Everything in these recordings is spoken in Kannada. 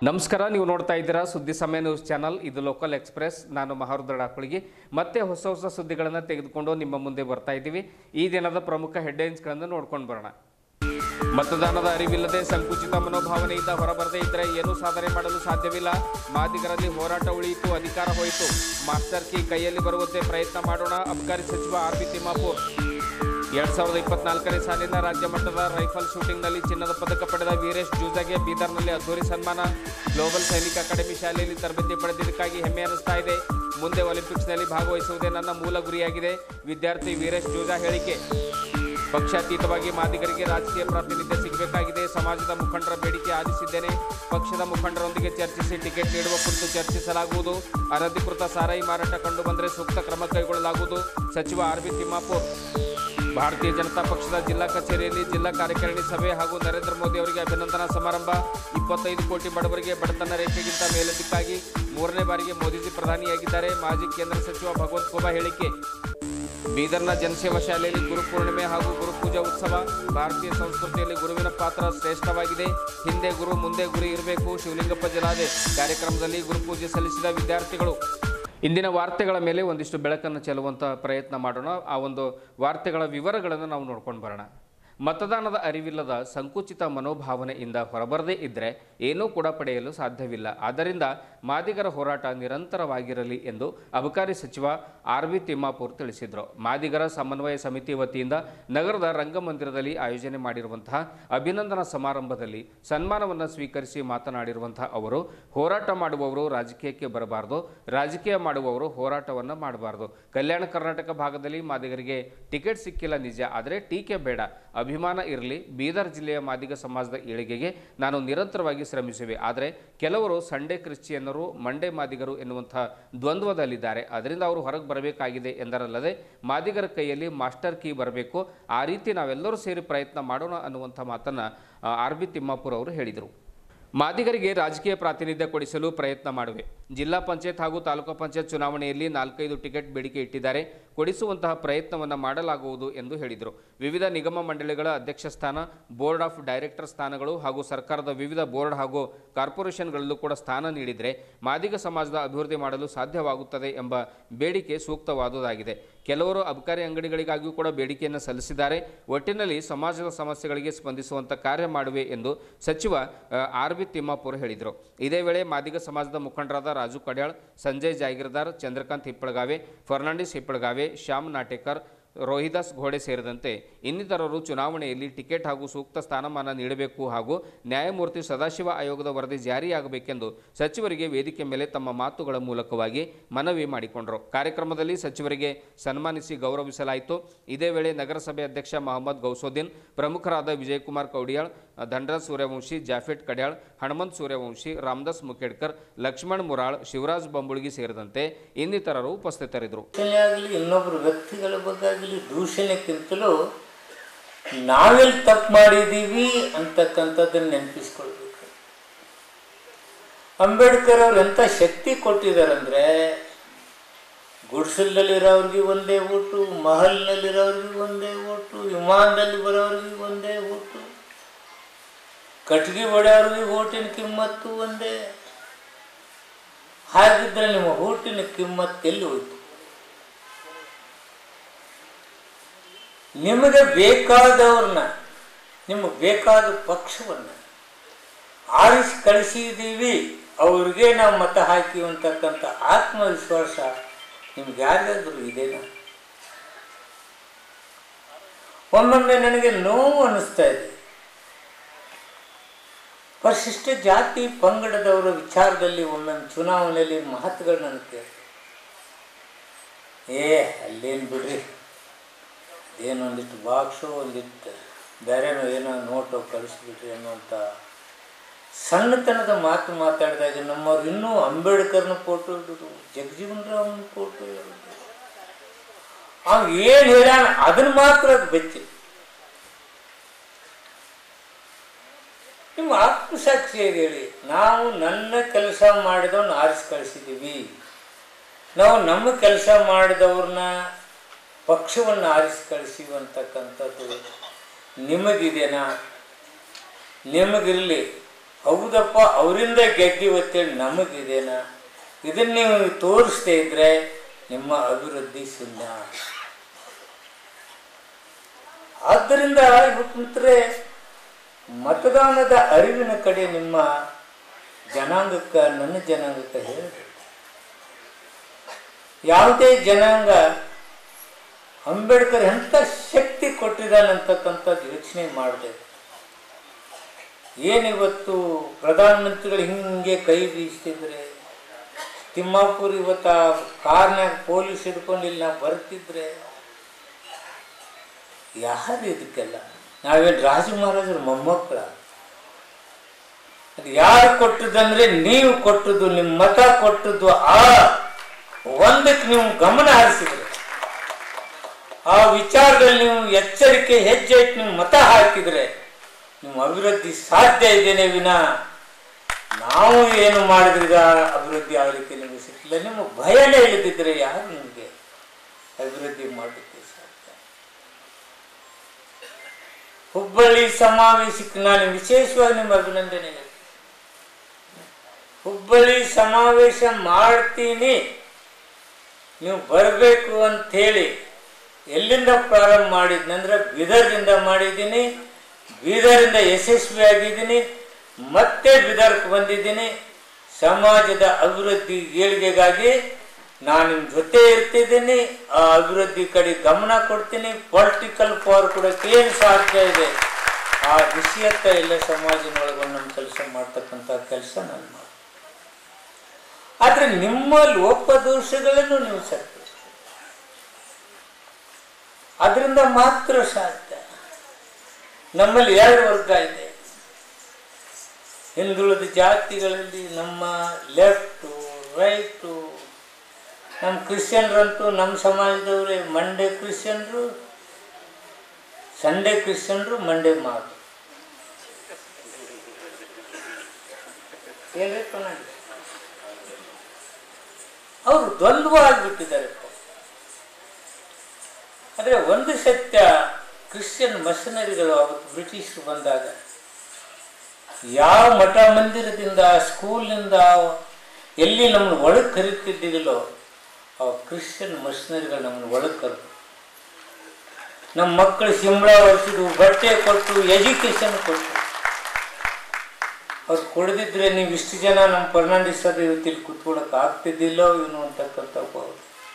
ನಮಸ್ಕಾರ ನೀವು ನೋಡ್ತಾ ಇದ್ದೀರಾ ಸುದ್ದಿ ಸಮಯ ನ್ಯೂಸ್ ಚಾನಲ್ ಇದು ಲೋಕಲ್ ಎಕ್ಸ್ಪ್ರೆಸ್ ನಾನು ಮಹಾರುದ್ರ ಡಾಕುಳಿಗೆ ಮತ್ತೆ ಹೊಸ ಹೊಸ ಸುದ್ದಿಗಳನ್ನು ತೆಗೆದುಕೊಂಡು ನಿಮ್ಮ ಮುಂದೆ ಬರ್ತಾ ಇದ್ದೀವಿ ಈ ದಿನದ ಪ್ರಮುಖ ಹೆಡ್ಲೈನ್ಸ್ಗಳನ್ನು ನೋಡ್ಕೊಂಡು ಬರೋಣ ಮತದಾನದ ಅರಿವಿಲ್ಲದೆ ಸಂಕುಚಿತ ಮನೋಭಾವನೆಯಿಂದ ಹೊರಬರದೇ ಇದ್ದರೆ ಏನೂ ಸಾಧನೆ ಮಾಡಲು ಸಾಧ್ಯವಿಲ್ಲ ಮಾದಿಗರಲ್ಲಿ ಹೋರಾಟ ಉಳಿಯಿತು ಅಧಿಕಾರ ಹೋಯಿತು ಮಾಸ್ಟರ್ ಕೀ ಕೈಯಲ್ಲಿ ಬರುವಂತೆ ಪ್ರಯತ್ನ ಮಾಡೋಣ ಅಬಕಾರಿ ಸಚಿವ ಆರ್ ಬಿ ತಿಮ್ಮಾಪುರ್ ಎರಡ್ ಸಾವಿರದ ಇಪ್ಪತ್ನಾಲ್ಕನೇ ಸಾಲಿನ ರಾಜ್ಯ ಮಟ್ಟದ ರೈಫಲ್ ಶೂಟಿಂಗ್ನಲ್ಲಿ ಚಿನ್ನದ ಪದಕ ಪಡೆದ ವೀರೇಶ್ ಜೂಜಾಗೆ ಬೀದರ್ನಲ್ಲಿ ಅದ್ದೂರಿ ಸನ್ಮಾನ ಗ್ಲೋಬಲ್ ಸೈನಿಕ ಅಕಾಡೆಮಿ ಶಾಲೆಯಲ್ಲಿ ತರಬೇತಿ ಪಡೆದಿದ್ದಕ್ಕಾಗಿ ಹೆಮ್ಮೆ ಅನಿಸ್ತಾ ಇದೆ ಮುಂದೆ ಒಲಿಂಪಿಕ್ಸ್ನಲ್ಲಿ ಭಾಗವಹಿಸುವುದೇ ನನ್ನ ಮೂಲ ಗುರಿಯಾಗಿದೆ ವಿದ್ಯಾರ್ಥಿ ವೀರೇಶ್ ಜೂಜಾ ಹೇಳಿಕೆ ಪಕ್ಷಾತೀತವಾಗಿ ಮಾದಿಗರಿಗೆ ರಾಜಕೀಯ ಪ್ರಾತಿನಿಧ್ಯ ಸಿಗಬೇಕಾಗಿದೆ ಸಮಾಜದ ಮುಖಂಡರ ಬೇಡಿಕೆ ಆಲಿಸಿದ್ದೇನೆ ಪಕ್ಷದ ಮುಖಂಡರೊಂದಿಗೆ ಚರ್ಚಿಸಿ ಟಿಕೆಟ್ ನೀಡುವ ಕುರಿತು ಚರ್ಚಿಸಲಾಗುವುದು ಅನಧಿಕೃತ ಸಾರಾಯಿ ಮಾರಾಟ ಕಂಡು ಬಂದರೆ ಸೂಕ್ತ ಕ್ರಮ ಕೈಗೊಳ್ಳಲಾಗುವುದು ಸಚಿವ ಆರ್ ಬಿ ತಿಮ್ಮಾಪುರ್ ಭಾರತೀಯ ಜನತಾ ಪಕ್ಷದ ಜಿಲ್ಲಾ ಕಚೇರಿಯಲ್ಲಿ ಜಿಲ್ಲಾ ಕಾರ್ಯಕಾರಿಣಿ ಸಭೆ ಹಾಗೂ ನರೇಂದ್ರ ಮೋದಿ ಅವರಿಗೆ ಅಭಿನಂದನಾ ಸಮಾರಂಭ ಇಪ್ಪತ್ತೈದು ಕೋಟಿ ಬಡವರಿಗೆ ಬಡತನ ರೇಖೆಗಿಂತ ಮೇಲದಿಕ್ಕಾಗಿ ಮೂರನೇ ಬಾರಿಗೆ ಮೋದಿಜಿ ಪ್ರಧಾನಿಯಾಗಿದ್ದಾರೆ ಮಾಜಿ ಕೇಂದ್ರ ಸಚಿವ ಭಗವಂತ್ ಖೋಬಾ ಹೇಳಿಕೆ ಬೀದರ್ನ ಜನಸೇವಾ ಶಾಲೆಯಲ್ಲಿ ಗುರುಪೂರ್ಣಿಮೆ ಹಾಗೂ ಗುರುಪೂಜಾ ಉತ್ಸವ ಭಾರತೀಯ ಸಂಸ್ಕೃತಿಯಲ್ಲಿ ಗುರುವಿನ ಪಾತ್ರ ಶ್ರೇಷ್ಠವಾಗಿದೆ ಹಿಂದೆ ಗುರು ಮುಂದೆ ಗುರಿ ಇರಬೇಕು ಶಿವಲಿಂಗಪ್ಪ ಜಲಾದೆ ಕಾರ್ಯಕ್ರಮದಲ್ಲಿ ಗುರುಪೂಜೆ ಸಲ್ಲಿಸಿದ ವಿದ್ಯಾರ್ಥಿಗಳು ಇಂದಿನ ವಾರ್ತೆಗಳ ಮೇಲೆ ಒಂದಿಷ್ಟು ಬೆಳಕನ್ನು ಚೆಲ್ಲುವಂಥ ಪ್ರಯತ್ನ ಮಾಡೋಣ ಆ ಒಂದು ವಾರ್ತೆಗಳ ವಿವರಗಳನ್ನು ನಾವು ನೋಡ್ಕೊಂಡು ಬರೋಣ ಮತದಾನದ ಅರಿವಿಲ್ಲದ ಸಂಕುಚಿತ ಮನೋಭಾವನೆಯಿಂದ ಹೊರಬರದೇ ಇದ್ದರೆ ಏನೂ ಕೂಡ ಪಡೆಯಲು ಸಾಧ್ಯವಿಲ್ಲ ಆದ್ದರಿಂದ ಮಾದಿಗರ ಹೋರಾಟ ನಿರಂತರವಾಗಿರಲಿ ಎಂದು ಅಬಕಾರಿ ಸಚಿವ ಆರ್ ವಿ ತಿಮ್ಮಾಪುರ್ ತಿಳಿಸಿದರು ಮಾದಿಗರ ಸಮನ್ವಯ ಸಮಿತಿ ವತಿಯಿಂದ ನಗರದ ರಂಗಮಂದಿರದಲ್ಲಿ ಆಯೋಜನೆ ಮಾಡಿರುವಂತಹ ಅಭಿನಂದನಾ ಸಮಾರಂಭದಲ್ಲಿ ಸನ್ಮಾನವನ್ನು ಸ್ವೀಕರಿಸಿ ಮಾತನಾಡಿರುವಂತಹ ಅವರು ಹೋರಾಟ ಮಾಡುವವರು ರಾಜಕೀಯಕ್ಕೆ ಬರಬಾರದು ರಾಜಕೀಯ ಮಾಡುವವರು ಹೋರಾಟವನ್ನು ಮಾಡಬಾರದು ಕಲ್ಯಾಣ ಕರ್ನಾಟಕ ಭಾಗದಲ್ಲಿ ಮಾದಿಗರಿಗೆ ಟಿಕೆಟ್ ಸಿಕ್ಕಿಲ್ಲ ನಿಜ ಆದರೆ ಟೀಕೆ ಬೇಡ ಅಭಿಮಾನ ಇರಲಿ ಬೀದರ್ ಜಿಲ್ಲೆಯ ಮಾದಿಗ ಸಮಾಜದ ಏಳಿಗೆಗೆ ನಾನು ನಿರಂತರವಾಗಿ ಶ್ರಮಿಸುವೆ ಆದರೆ ಕೆಲವರು ಸಂಡೇ ಕ್ರಿಶ್ಚಿಯನ್ನರು ಮಂಡೇ ಮಾದಿಗರು ಎನ್ನುವಂತಹ ದ್ವಂದ್ವದಲ್ಲಿದ್ದಾರೆ ಅದರಿಂದ ಅವರು ಹೊರಗೆ ಬರಬೇಕಾಗಿದೆ ಎಂದರಲ್ಲದೆ ಮಾದಿಗರ ಕೈಯಲ್ಲಿ ಮಾಸ್ಟರ್ ಕೀ ಬರಬೇಕು ಆ ರೀತಿ ನಾವೆಲ್ಲರೂ ಸೇರಿ ಪ್ರಯತ್ನ ಮಾಡೋಣ ಅನ್ನುವಂಥ ಮಾತನ್ನು ಆರ್ ಬಿ ತಿಮ್ಮಾಪುರ್ ಅವರು ಹೇಳಿದರು ಮಾದಿಗರಿಗೆ ರಾಜಕೀಯ ಪ್ರಾತಿನಿಧ್ಯ ಕೊಡಿಸಲು ಪ್ರಯತ್ನ ಮಾಡುವೆ ಜಿಲ್ಲಾ ಪಂಚಾಯತ್ ಹಾಗೂ ತಾಲೂಕು ಪಂಚಾಯತ್ ಚುನಾವಣೆಯಲ್ಲಿ ನಾಲ್ಕೈದು ಟಿಕೆಟ್ ಬೇಡಿಕೆ ಇಟ್ಟಿದ್ದಾರೆ ಕೊಡಿಸುವಂತಹ ಪ್ರಯತ್ನವನ್ನು ಮಾಡಲಾಗುವುದು ಎಂದು ಹೇಳಿದರು ವಿವಿಧ ನಿಗಮ ಮಂಡಳಿಗಳ ಅಧ್ಯಕ್ಷ ಸ್ಥಾನ ಬೋರ್ಡ್ ಆಫ್ ಡೈರೆಕ್ಟರ್ ಸ್ಥಾನಗಳು ಹಾಗೂ ಸರ್ಕಾರದ ವಿವಿಧ ಬೋರ್ಡ್ ಹಾಗೂ ಕಾರ್ಪೊರೇಷನ್ಗಳಲ್ಲೂ ಕೂಡ ಸ್ಥಾನ ನೀಡಿದರೆ ಮಾದಿಗ ಸಮಾಜದ ಅಭಿವೃದ್ಧಿ ಮಾಡಲು ಸಾಧ್ಯವಾಗುತ್ತದೆ ಎಂಬ ಬೇಡಿಕೆ ಸೂಕ್ತವಾದುದಾಗಿದೆ ಕೆಲವರು ಅಬಕಾರಿ ಅಂಗಡಿಗಳಿಗಾಗಿಯೂ ಕೂಡ ಬೇಡಿಕೆಯನ್ನು ಸಲ್ಲಿಸಿದ್ದಾರೆ ಒಟ್ಟಿನಲ್ಲಿ ಸಮಾಜದ ಸಮಸ್ಯೆಗಳಿಗೆ ಸ್ಪಂದಿಸುವಂಥ ಕಾರ್ಯ ಮಾಡುವೆ ಎಂದು ಸಚಿವ ಆರ್ ಬಿ ತಿಮ್ಮಾಪುರ್ ಹೇಳಿದರು ಇದೇ ವೇಳೆ ಮಾದಿಗ ಸಮಾಜದ ಮುಖಂಡರಾದ ರಾಜು ಕಡ್ಯಾಳ್ ಸಂಜಯ್ ಜಾಗೀರ್ದಾರ್ ಚಂದ್ರಕಾಂತ್ ಹಿಪ್ಪಳಗಾವೆ ಫರ್ನಾಂಡಿಸ್ ಹಿಪ್ಪಳಗಾವೆ ಶ್ಯಾಮ್ ನಾಟೇಕರ್ ರೋಹಿದಾಸ್ ಘೋಡೆ ಸೇರಿದಂತೆ ಇನ್ನಿತರರು ಚುನಾವಣೆಯಲ್ಲಿ ಟಿಕೆಟ್ ಹಾಗೂ ಸೂಕ್ತ ಸ್ಥಾನಮಾನ ನೀಡಬೇಕು ಹಾಗೂ ನ್ಯಾಯಮೂರ್ತಿ ಸದಾಶಿವ ಆಯೋಗದ ವರದಿ ಜಾರಿಯಾಗಬೇಕೆಂದು ಸಚಿವರಿಗೆ ವೇದಿಕೆ ಮೇಲೆ ತಮ್ಮ ಮಾತುಗಳ ಮೂಲಕವಾಗಿ ಮನವಿ ಮಾಡಿಕೊಂಡರು ಕಾರ್ಯಕ್ರಮದಲ್ಲಿ ಸಚಿವರಿಗೆ ಸನ್ಮಾನಿಸಿ ಗೌರವಿಸಲಾಯಿತು ಇದೇ ವೇಳೆ ನಗರಸಭೆ ಅಧ್ಯಕ್ಷ ಮಹಮ್ಮದ್ ಗೌಸೋದ್ದೀನ್ ಪ್ರಮುಖರಾದ ವಿಜಯಕುಮಾರ್ ಕೌಡಿಯಾಳ್ ಧನರಾಜ್ ಸೂರ್ಯವಂಶಿ ಜಾಫೆಟ್ ಕಡ್ಯಾಳ್ ಹನುಮಂತ್ ಸೂರ್ಯವಂಶಿ ರಾಮದಾಸ್ ಮುಖೇಡ್ಕರ್ ಲಕ್ಷ್ಮಣ್ ಮುರಾಳ್ ಶಿವರಾಜ್ ಬಂಬುಳ್ಗಿ ಸೇರಿದಂತೆ ಇನ್ನಿತರರು ಉಪಸ್ಥಿತರಿದ್ದರು ದೂಷಣೆ ಆಗಲಿ ಇನ್ನೊಬ್ಬರ ವ್ಯಕ್ತಿಗಳ ಬಗ್ಗೆ ಆಗಲಿ ದೂಷಣೆಕ್ಕಿಂತಲೂ ನಾವೆಲ್ಲಿ ತಪ್ಪು ಮಾಡಿದ್ದೀವಿ ಅಂತಕ್ಕಂಥದ್ದನ್ನು ನೆನಪಿಸ್ಕೊಳ್ಬೇಕು ಅಂಬೇಡ್ಕರ್ ಅವ್ರು ಎಂಥ ಶಕ್ತಿ ಕೊಟ್ಟಿದ್ದಾರಂದ್ರೆ ಗುಡ್ಸಲ್ನಲ್ಲಿರೋರಿಗೆ ಒಂದೇ ಓಟು ಮಹಲ್ನಲ್ಲಿರೋರಿಗೆ ಒಂದೇ ಓಟು ವಿಮಾನದಲ್ಲಿ ಬರೋರಿಗೆ ಒಂದೇ ಓಟು ಕಟ್ಗೆ ಹೊಡೆಯೋರಿಗೆ ಓಟಿನ ಕಿಮ್ಮತ್ತು ಒಂದೇ ಹಾಗಿದ್ರೆ ನಿಮ್ಮ ಓಟಿನ ಕಿಮ್ಮತ್ತು ಎಲ್ಲಿ ಹೋಯ್ತು ನಿಮಗೆ ಬೇಕಾದವ್ರನ್ನ ನಿಮಗೆ ಬೇಕಾದ ಪಕ್ಷವನ್ನು ಆರಿಸಿ ಕಳಿಸಿದ್ದೀವಿ ಅವ್ರಿಗೆ ನಾವು ಮತ ಹಾಕಿವಿ ಅಂತಕ್ಕಂಥ ಆತ್ಮವಿಶ್ವಾಸ ನಿಮ್ಗೆ ಯಾರಿಗಾದ್ರೂ ಇದೆನಾ ಒಮ್ಮೊಮ್ಮೆ ನನಗೆ ನೋವು ಅನ್ನಿಸ್ತಾ ಇದೆ ಪರಿಶಿಷ್ಟ ಜಾತಿ ಪಂಗಡದವರ ವಿಚಾರದಲ್ಲಿ ಒಮ್ಮೊಮ್ಮೆ ಚುನಾವಣೆಯಲ್ಲಿ ಮಹತ್ವಗಳು ನನಗೆ ಕೇಳ್ತಾರೆ ಏ ಅಲ್ಲೇನು ಬಿಡ್ರಿ ಏನೋ ಒಂದಿಷ್ಟು ಬಾಕ್ಸು ಒಂದಿಷ್ಟು ಬೇರೆನೋ ಏನೋ ನೋಟು ಕಳಿಸ್ಬಿಟ್ರಿ ಅನ್ನುವಂಥ ಸಣ್ಣತನದ ಮಾತು ಮಾತಾಡಿದಾಗ ನಮ್ಮವ್ರು ಇನ್ನೂ ಅಂಬೇಡ್ಕರ್ನ ಫೋಟೋ ಇಡೋದು ಜಗಜೀವನ್ ರಾಮನ ಫೋಟೋ ಇಡೋದು ಅವ್ ಏನು ಹೇಳ್ಯಾನ ಅದನ್ನ ಮಾತ್ರ ಅದು ಬೆಚ್ಚಿ ನಿಮ್ಮ ಆತ್ಮಸಾಕ್ಷಿಯಾಗಿ ಹೇಳಿ ನಾವು ನನ್ನ ಕೆಲಸ ಮಾಡಿದವನ್ನ ಆರಿಸಿ ಕಳಿಸಿದ್ದೀವಿ ನಾವು ನಮ್ಮ ಕೆಲಸ ಮಾಡಿದವ್ರನ್ನ ಪಕ್ಷವನ್ನು ಆರಿಸಿ ಕಳಿಸಿವಿ ಅಂತಕ್ಕಂಥದ್ದು ನಿಮಗಿದೆನಾ ನಿಮಗಿರಲಿ ಹೌದಪ್ಪ ಅವರಿಂದ ಗೆದ್ದಿವತ್ತೇಳಿ ನಮಗಿದೇನ ಇದನ್ನ ನೀವು ತೋರಿಸ್ದೇ ಇದ್ರೆ ನಿಮ್ಮ ಅಭಿವೃದ್ಧಿ ಶೂನ್ಯ ಆದ್ದರಿಂದ ಇವತ್ತಂದ್ರೆ ಮತದಾನದ ಅರಿವಿನ ಕಡೆ ನಿಮ್ಮ ಜನಾಂಗಕ್ಕೆ ನನ್ನ ಜನಾಂಗಕ್ಕೆ ಹೇಳಿ ಯಾವುದೇ ಜನಾಂಗ ಅಂಬೇಡ್ಕರ್ ಎಂಥ ಶಕ್ತಿ ಕೊಟ್ಟಿದ್ದಾನಂತಕ್ಕಂಥದ್ದು ಯೋಚನೆ ಮಾಡಿದೆ ಏನಿವತ್ತು ಪ್ರಧಾನಮಂತ್ರಿಗಳು ಹಿಂಗೆ ಕೈ ಬೀಸ್ತಿದ್ರೆ ತಿಮ್ಮಾಪುರ್ ಇವತ್ತ ಕಾರ್ನಾಗ ಪೊಲೀಸ್ ಹಿಡ್ಕೊಂಡು ಇಲ್ಲಿ ನಾವು ಬರ್ತಿದ್ರೆ ಯಾರು ಇದಕ್ಕೆಲ್ಲ ನಾವೇನು ರಾಜ ಮಹಾರಾಜರ ಮೊಮ್ಮಕ್ಕಳ ಅದು ಯಾರು ಕೊಟ್ಟದಂದ್ರೆ ನೀವು ಕೊಟ್ಟದ್ದು ನಿಮ್ಮ ಮತ ಕೊಟ್ಟದ್ದು ಆ ಒಂದಕ್ಕೆ ನೀವು ಗಮನ ಹರಿಸಿದ್ರೆ ಆ ವಿಚಾರದಲ್ಲಿ ನೀವು ಎಚ್ಚರಿಕೆ ಹೆಜ್ಜೆ ಇಟ್ಟು ನೀವು ಮತ ಹಾಕಿದ್ರೆ ನಿಮ್ಮ ಅಭಿವೃದ್ಧಿ ಸಾಧ್ಯ ಇದೇನೆ ವಿನ ನಾವು ಏನು ಮಾಡಿದ್ರೀಗ ಅಭಿವೃದ್ಧಿ ಆಗಲಿಕ್ಕೆ ನಿಮಗೆ ಸಿಕ್ಕಿಲ್ಲ ನಿಮ್ಮ ಭಯನೇ ಇಲ್ಲದಿದ್ದರೆ ಯಾರು ನಿಮಗೆ ಅಭಿವೃದ್ಧಿ ಮಾಡಲಿಕ್ಕೆ ಸಾಧ್ಯ ಹುಬ್ಬಳ್ಳಿ ಸಮಾವೇಶಕ್ಕೆ ನಾನು ವಿಶೇಷವಾಗಿ ನಿಮ್ಮ ಅಭಿನಂದನೆ ಹೇಳ್ತೀನಿ. ಹುಬ್ಬಳ್ಳಿ ಸಮಾವೇಶ ಮಾಡ್ತೀನಿ ನೀವು ಬರಬೇಕು ಅಂಥೇಳಿ ಎಲ್ಲಿಂದ ಪ್ರಾರಂಭ ಮಾಡಿದ್ನಂದ್ರೆ ಬೀದರ್ದಿಂದ ಮಾಡಿದ್ದೀನಿ ಬೀದರಿಂದ ಯಶಸ್ವಿ ಆಗಿದ್ದೀನಿ ಮತ್ತೆ ಬೀದರ್ಗೆ ಬಂದಿದ್ದೀನಿ ಸಮಾಜದ ಅಭಿವೃದ್ಧಿ ಏಳಿಗೆಗಾಗಿ ನಾನು ನಿಮ್ಮ ಜೊತೆ ಇರ್ತಿದ್ದೀನಿ ಆ ಅಭಿವೃದ್ಧಿ ಕಡೆ ಗಮನ ಕೊಡ್ತೀನಿ ಪೊಲಿಟಿಕಲ್ ಪವರ್ ಕೊಡೋಕೆ ಏನು ಸಾಧ್ಯ ಇದೆ ಆ ವಿಷಯಕ್ಕ ಎಲ್ಲ ಸಮಾಜದೊಳಗೆ ನಮ್ಮ ಕೆಲಸ ಮಾಡ್ತಕ್ಕಂಥ ಕೆಲಸ ನಾನು ಮಾಡ್ತೀನಿ ಆದರೆ ನಿಮ್ಮ ಲೋಪದೋಷಗಳನ್ನು ನೀವು ಸರಿಪಡಿಸ್ತೀರಿ ಅದರಿಂದ ಮಾತ್ರ ಸಾಧ್ಯ ನಮ್ಮಲ್ಲಿ ಎರಡು ವರ್ಗ ಇದೆ ಹಿಂದುಳಿದ ಜಾತಿಗಳಲ್ಲಿ ನಮ್ಮ ಲೆಫ್ಟು ರೈಟು ನಮ್ಮ ಕ್ರಿಶ್ಚಿಯನ್ರಂತೂ ನಮ್ಮ ಸಮಾಜದವರೇ ಮಂಡೆ ಕ್ರಿಶ್ಚಿಯನ್ರು ಸಂಡೇ ಕ್ರಿಶ್ಚಿಯನ್ರು ಮಂಡೆ ಮಾತು ಏನ್ರಿ ಕನ್ನಡ ಅವರು ದ್ವಂದ್ವ ಆಗಿಬಿಟ್ಟಿದ್ದಾರೆ ಆದರೆ ಒಂದು ಸತ್ಯ ಕ್ರಿಶ್ಚಿಯನ್ ಮಷನರಿಗಳು ಅವತ್ತು ಬ್ರಿಟಿಷರು ಬಂದಾಗ ಯಾವ ಮಠ ಮಂದಿರದಿಂದ ಸ್ಕೂಲಿಂದ ಎಲ್ಲಿ ನಮ್ಮನ್ನು ಒಳಗೆ ಕರೀತಿದ್ದಿಲ್ಲೋ ಆ ಕ್ರಿಶ್ಚಿಯನ್ ಮಷನರಿಗಳು ನಮ್ಮನ್ನು ಒಳಗೆ ಕರೆದು ನಮ್ಮ ಮಕ್ಕಳು ಸಿಂಬಳ ಹೊರಿಸಿದ್ರು ಬಟ್ಟೆ ಕೊಟ್ಟು ಎಜುಕೇಶನ್ ಕೊಟ್ಟು ಅವ್ರು ಕೊಡದಿದ್ರೆ ನೀವು ಇಷ್ಟು ಜನ ನಮ್ಮ ಫರ್ನಾಂಡಿಸ್ ಅದು ಇವತ್ತಿಲ್ಲಿ ಕುತ್ಕೊಳಕ್ಕೆ ಆಗ್ತಿದ್ದಿಲ್ಲೋ ಇವನು ಅಂತಕ್ಕಂಥ ಭಾವ.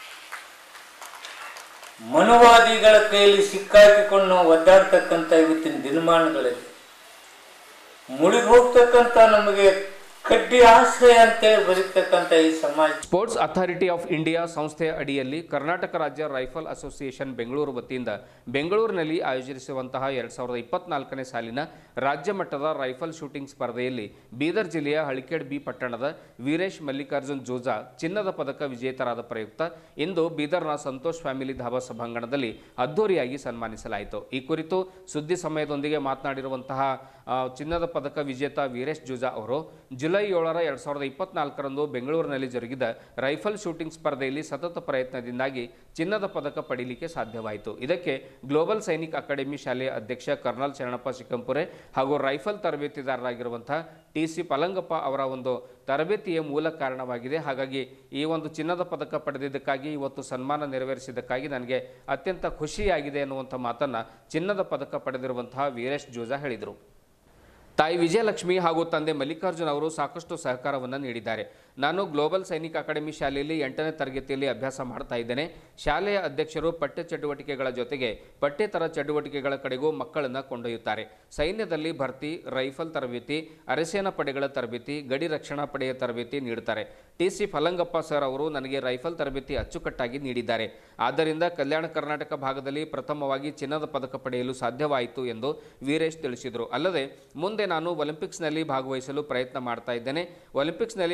ಮನುವಾದಿಗಳ ಕೈಯಲ್ಲಿ ಸಿಕ್ಕಾಕಿಕೊಂಡು ನಾವು ಒದ್ದಾಡ್ತಕ್ಕಂಥ ಇವತ್ತಿನ ದಿನಮಾನಗಳಲ್ಲಿ ಮುಳುಗಿ ಹೋಗ್ತಕ್ಕಂಥ ನಮಗೆ ಕಡ್ಡಿ ಆಶ್ರಯ ಅಂತೇಳಿ ಬರೀತಕ್ಕಂಥ ಈ ಸಮಾಜ ಸ್ಪೋರ್ಟ್ಸ್ ಅಥಾರಿಟಿ ಆಫ್ ಇಂಡಿಯಾ ಸಂಸ್ಥೆಯ ಅಡಿಯಲ್ಲಿ ಕರ್ನಾಟಕ ರಾಜ್ಯ ರೈಫಲ್ ಅಸೋಸಿಯೇಷನ್ ಬೆಂಗಳೂರು ವತಿಯಿಂದ ಬೆಂಗಳೂರಿನಲ್ಲಿ ಆಯೋಜಿಸುವಂತಹ ಎರಡು ಸಾವಿರದ ಇಪ್ಪತ್ನಾಲ್ಕನೇ ಸಾಲಿನ ರಾಜ್ಯ ಮಟ್ಟದ ರೈಫಲ್ ಶೂಟಿಂಗ್ ಸ್ಪರ್ಧೆಯಲ್ಲಿ ಬೀದರ್ ಜಿಲ್ಲೆಯ ಹಳಿಕೇಡ್ ಬಿ ಪಟ್ಟಣದ ವೀರೇಶ್ ಮಲ್ಲಿಕಾರ್ಜುನ್ ಜೋಜಾ ಚಿನ್ನದ ಪದಕ ವಿಜೇತರಾದ ಪ್ರಯುಕ್ತ ಇಂದು ಬೀದರ್ನ ಸಂತೋಷ್ ಫ್ಯಾಮಿಲಿ ಧಾಬಾ ಸಭಾಂಗಣದಲ್ಲಿ ಅದ್ದೂರಿಯಾಗಿ ಸನ್ಮಾನಿಸಲಾಯಿತು ಈ ಕುರಿತು ಸುದ್ದಿ ಸಮಯದೊಂದಿಗೆ ಮಾತನಾಡಿರುವಂತಹ ಆ, ಚಿನ್ನದ ಪದಕ ವಿಜೇತ ವೀರೇಶ್ ಜೋಜಾ ಅವರು ಜುಲೈ ಏಳರ ಎರಡು ಸಾವಿರದ ಇಪ್ಪತ್ನಾಲ್ಕರಂದು ಬೆಂಗಳೂರಿನಲ್ಲಿ ಜರುಗಿದ ರೈಫಲ್ ಶೂಟಿಂಗ್ ಸ್ಪರ್ಧೆಯಲ್ಲಿ ಸತತ ಪ್ರಯತ್ನದಿಂದಾಗಿ ಚಿನ್ನದ ಪದಕ ಪಡೀಲಿಕ್ಕೆ ಸಾಧ್ಯವಾಯಿತು ಇದಕ್ಕೆ ಗ್ಲೋಬಲ್ ಸೈನಿಕ್ ಅಕಾಡೆಮಿ ಶಾಲೆಯ ಅಧ್ಯಕ್ಷ ಕರ್ನಲ್ ಶರಣಪ್ಪ ಶಿಕಂಪುರೆ ಹಾಗೂ ರೈಫಲ್ ತರಬೇತಿದಾರರಾಗಿರುವಂತಹ ಟಿ ಸಿ ಪಲಂಗಪ್ಪ ಅವರ ಒಂದು ತರಬೇತಿಯೇ ಮೂಲ ಕಾರಣವಾಗಿದೆ ಹಾಗಾಗಿ ಈ ಒಂದು ಚಿನ್ನದ ಪದಕ ಪಡೆದಿದ್ದಕ್ಕಾಗಿ ಇವತ್ತು ಸನ್ಮಾನ ನೆರವೇರಿಸಿದ್ದಕ್ಕಾಗಿ ನನಗೆ ಅತ್ಯಂತ ಖುಷಿಯಾಗಿದೆ ಅನ್ನುವಂಥ ಮಾತನ್ನು ಚಿನ್ನದ ಪದಕ ಪಡೆದಿರುವಂತಹ ವೀರೇಶ್ ಜೋಜಾ ಹೇಳಿದರು ತಾಯಿ ವಿಜಯಲಕ್ಷ್ಮಿ ಹಾಗೂ ತಂದೆ ಮಲ್ಲಿಕಾರ್ಜುನ್ ಅವರು ಸಾಕಷ್ಟು ಸಹಕಾರವನ್ನು ನೀಡಿದ್ದಾರೆ ನಾನು ಗ್ಲೋಬಲ್ ಸೈನಿಕ್ ಅಕಾಡೆಮಿ ಶಾಲೆಯಲ್ಲಿ ಎಂಟನೇ ತರಗತಿಯಲ್ಲಿ ಅಭ್ಯಾಸ ಮಾಡ್ತಾ ಇದ್ದೇನೆ ಶಾಲೆಯ ಅಧ್ಯಕ್ಷರು ಪಠ್ಯ ಚಟುವಟಿಕೆಗಳ ಜೊತೆಗೆ ಪಠ್ಯೇತರ ಚಟುವಟಿಕೆಗಳ ಕಡೆಗೂ ಮಕ್ಕಳನ್ನು ಕೊಂಡೊಯ್ಯುತ್ತಾರೆ ಸೈನ್ಯದಲ್ಲಿ ಭರ್ತಿ ರೈಫಲ್ ತರಬೇತಿ ಅರೆಸೇನಾ ಪಡೆಗಳ ತರಬೇತಿ ಗಡಿ ರಕ್ಷಣಾ ಪಡೆಯ ತರಬೇತಿ ನೀಡುತ್ತಾರೆ ಟಿ ಸಿ ಫಲಂಗಪ್ಪ ಸರ್ ಅವರು ನನಗೆ ರೈಫಲ್ ತರಬೇತಿ ಅಚ್ಚುಕಟ್ಟಾಗಿ ನೀಡಿದ್ದಾರೆ ಆದ್ದರಿಂದ ಕಲ್ಯಾಣ ಕರ್ನಾಟಕ ಭಾಗದಲ್ಲಿ ಪ್ರಥಮವಾಗಿ ಚಿನ್ನದ ಪದಕ ಪಡೆಯಲು ಸಾಧ್ಯವಾಯಿತು ಎಂದು ವೀರೇಶ್ ತಿಳಿಸಿದರು ಅಲ್ಲದೆ ಮುಂದೆ ನಾನು ಒಲಿಂಪಿಕ್ಸ್ನಲ್ಲಿ ಭಾಗವಹಿಸಲು ಪ್ರಯತ್ನ ಮಾಡ್ತಾ ಇದ್ದೇನೆ ಒಲಿಂಪಿಕ್ಸ್ನಲ್ಲಿ ಭಾಗವಹಿಸುವ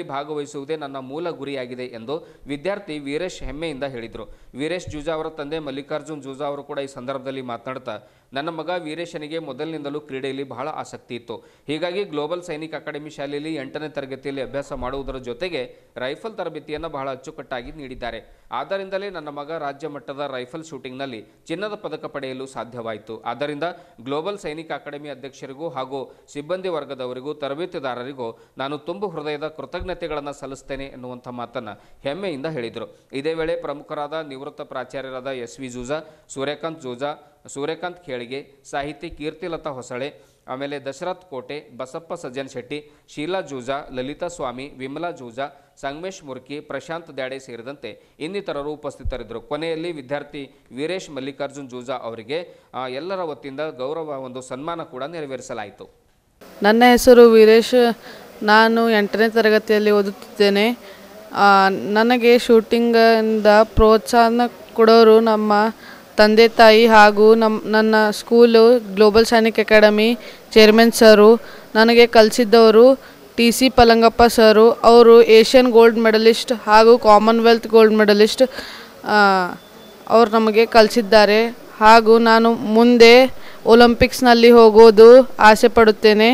ಪೂರ್ಣಗೊಳಿಸುವುದೇ ನನ್ನ ಮೂಲ ಗುರಿಯಾಗಿದೆ ಎಂದು ವಿದ್ಯಾರ್ಥಿ ವೀರೇಶ್ ಹೆಮ್ಮೆಯಿಂದ ಹೇಳಿದರು ವೀರೇಶ್ ಜೂಜಾ ಅವರ ತಂದೆ ಮಲ್ಲಿಕಾರ್ಜುನ್ ಜೂಜಾ ಅವರು ಕೂಡ ಈ ಸಂದರ್ಭದಲ್ಲಿ ಮಾತನಾಡ್ತಾ ನನ್ನ ಮಗ ವೀರೇಶನಿಗೆ ಮೊದಲಿನಿಂದಲೂ ಕ್ರೀಡೆಯಲ್ಲಿ ಬಹಳ ಆಸಕ್ತಿ ಇತ್ತು ಹೀಗಾಗಿ ಗ್ಲೋಬಲ್ ಸೈನಿಕ್ ಅಕಾಡೆಮಿ ಶಾಲೆಯಲ್ಲಿ ಎಂಟನೇ ತರಗತಿಯಲ್ಲಿ ಅಭ್ಯಾಸ ಮಾಡುವುದರ ಜೊತೆಗೆ ರೈಫಲ್ ತರಬೇತಿಯನ್ನು ಬಹಳ ಅಚ್ಚುಕಟ್ಟಾಗಿ ನೀಡಿದ್ದಾರೆ ಆದ್ದರಿಂದಲೇ ನನ್ನ ಮಗ ರಾಜ್ಯ ಮಟ್ಟದ ರೈಫಲ್ ಶೂಟಿಂಗ್ನಲ್ಲಿ ಚಿನ್ನದ ಪದಕ ಪಡೆಯಲು ಸಾಧ್ಯವಾಯಿತು ಆದ್ದರಿಂದ ಗ್ಲೋಬಲ್ ಸೈನಿಕ ಅಕಾಡೆಮಿ ಅಧ್ಯಕ್ಷರಿಗೂ ಹಾಗೂ ಸಿಬ್ಬಂದಿ ವರ್ಗದವರಿಗೂ ತರಬೇತುದಾರರಿಗೂ ನಾನು ತುಂಬು ಹೃದಯದ ಕೃತಜ್ಞತೆಗಳನ್ನು ಸಲ್ಲಿಸ್ತೇನೆ ಎನ್ನುವಂಥ ಮಾತನ್ನು ಹೆಮ್ಮೆಯಿಂದ ಹೇಳಿದರು ಇದೇ ವೇಳೆ ಪ್ರಮುಖರಾದ ನಿವೃತ್ತ ಪ್ರಾಚಾರ್ಯರಾದ ಎಸ್ ವಿ ಜೂಜಾ ಸೂರ್ಯಕಾಂತ್ ಜೂಜಾ ಸೂರ್ಯಕಾಂತ್ ಖೇಳಿಗೆ ಸಾಹಿತಿ ಕೀರ್ತಿಲತಾ ಹೊಸಳೆ ಆಮೇಲೆ ದಶರಥ್ ಕೋಟೆ ಬಸಪ್ಪ ಸಜ್ಜನ್ ಶೆಟ್ಟಿ ಶೀಲಾ ಜೂಜಾ ಲಲಿತಾ ಸ್ವಾಮಿ ವಿಮಲಾ ಜೂಜಾ ಸಂಗಮೇಶ್ ಮುರ್ಕಿ ಪ್ರಶಾಂತ್ ದ್ಯಾಡೆ ಸೇರಿದಂತೆ ಇನ್ನಿತರರು ಉಪಸ್ಥಿತರಿದ್ದರು ಕೊನೆಯಲ್ಲಿ ವಿದ್ಯಾರ್ಥಿ ವೀರೇಶ್ ಮಲ್ಲಿಕಾರ್ಜುನ್ ಜೂಜಾ ಅವರಿಗೆ ಆ, ಎಲ್ಲರ ವತಿಯಿಂದ ಗೌರವ ಒಂದು ಸನ್ಮಾನ ಕೂಡ ನೆರವೇರಿಸಲಾಯಿತು ನನ್ನ ಹೆಸರು ವೀರೇಶ್ ನಾನು ಎಂಟನೇ ತರಗತಿಯಲ್ಲಿ ಓದುತ್ತಿದ್ದೇನೆ ಆ, ನನಗೆ ಶೂಟಿಂಗಿಂದ ಪ್ರೋತ್ಸಾಹ ಕೊಡೋರು ನಮ್ಮ ತಂದೆ ತಾಯಿ ಹಾಗೂ ನಮ್ಮ ನನ್ನ school global Sainik academy chairman sir ನನಗೆ ಕಲಿಸಿದ್ದವರು ಟಿ ಸಿ ಪಲಂಗಪ್ಪ ಸರು ಅವರು ಏಷ್ಯನ್ ಗೋಲ್ಡ್ ಮೆಡಲಿಸ್ಟ್ ಹಾಗೂ ಕಾಮನ್ವೆಲ್ತ್ ಗೋಲ್ಡ್ ಮೆಡಲಿಸ್ಟ್ ಅವರು ನಮಗೆ ಕಲಿಸಿದ್ದಾರೆ ಹಾಗೂ ನಾನು ಮುಂದೆ ಒಲಿಂಪಿಕ್ಸ್ನಲ್ಲಿ ಹೋಗೋದು ಆಸೆ ಪಡುತ್ತೇನೆ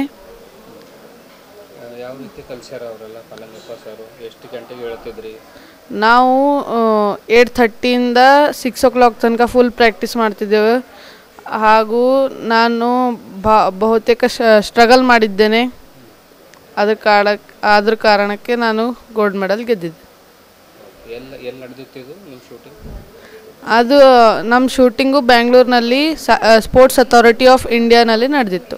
ಯಾವ ರೀತಿ ಕಲ್ಸ್ಯಾರ ಅವರೆಲ್ಲ ಪಲಂಗಪ್ಪ ಸರ್ ಎಷ್ಟು ಗಂಟೆಗೆ ಹೇಳ್ತಿದ್ರಿ ನಾವು ಏಯ್ಟ್ ಥರ್ಟಿಯಿಂದ ಸಿಕ್ಸ್ ಓ ಕ್ಲಾಕ್ ತನಕ ಫುಲ್ ಪ್ರಾಕ್ಟೀಸ್ ಮಾಡ್ತಿದ್ದೇವೆ ಹಾಗೂ ನಾನು ಬಾ ಬಹುತೇಕ ಸ್ಟ್ರಗಲ್ ಮಾಡಿದ್ದೇನೆ ಅದ್ರ ಕಾರಣ ಅದ್ರ ಕಾರಣಕ್ಕೆ ನಾನು ಗೋಲ್ಡ್ ಮೆಡಲ್ ಗೆದ್ದಿದ್ದೆ ಎಲ್ಲ ಎಲ್ಲಿ ನಡೆದಿತ್ತು ಇದು ನಿಮ್ಮ ಶೂಟಿಂಗ್ ಅದು ನಮ್ಮ ಶೂಟಿಂಗು ಬ್ಯಾಂಗ್ಳೂರಿನಲ್ಲಿ ಸ್ಪೋರ್ಟ್ಸ್ ಅಥಾರಿಟಿ ಆಫ್ ಇಂಡಿಯಾನಲ್ಲಿ ನಡೆದಿತ್ತು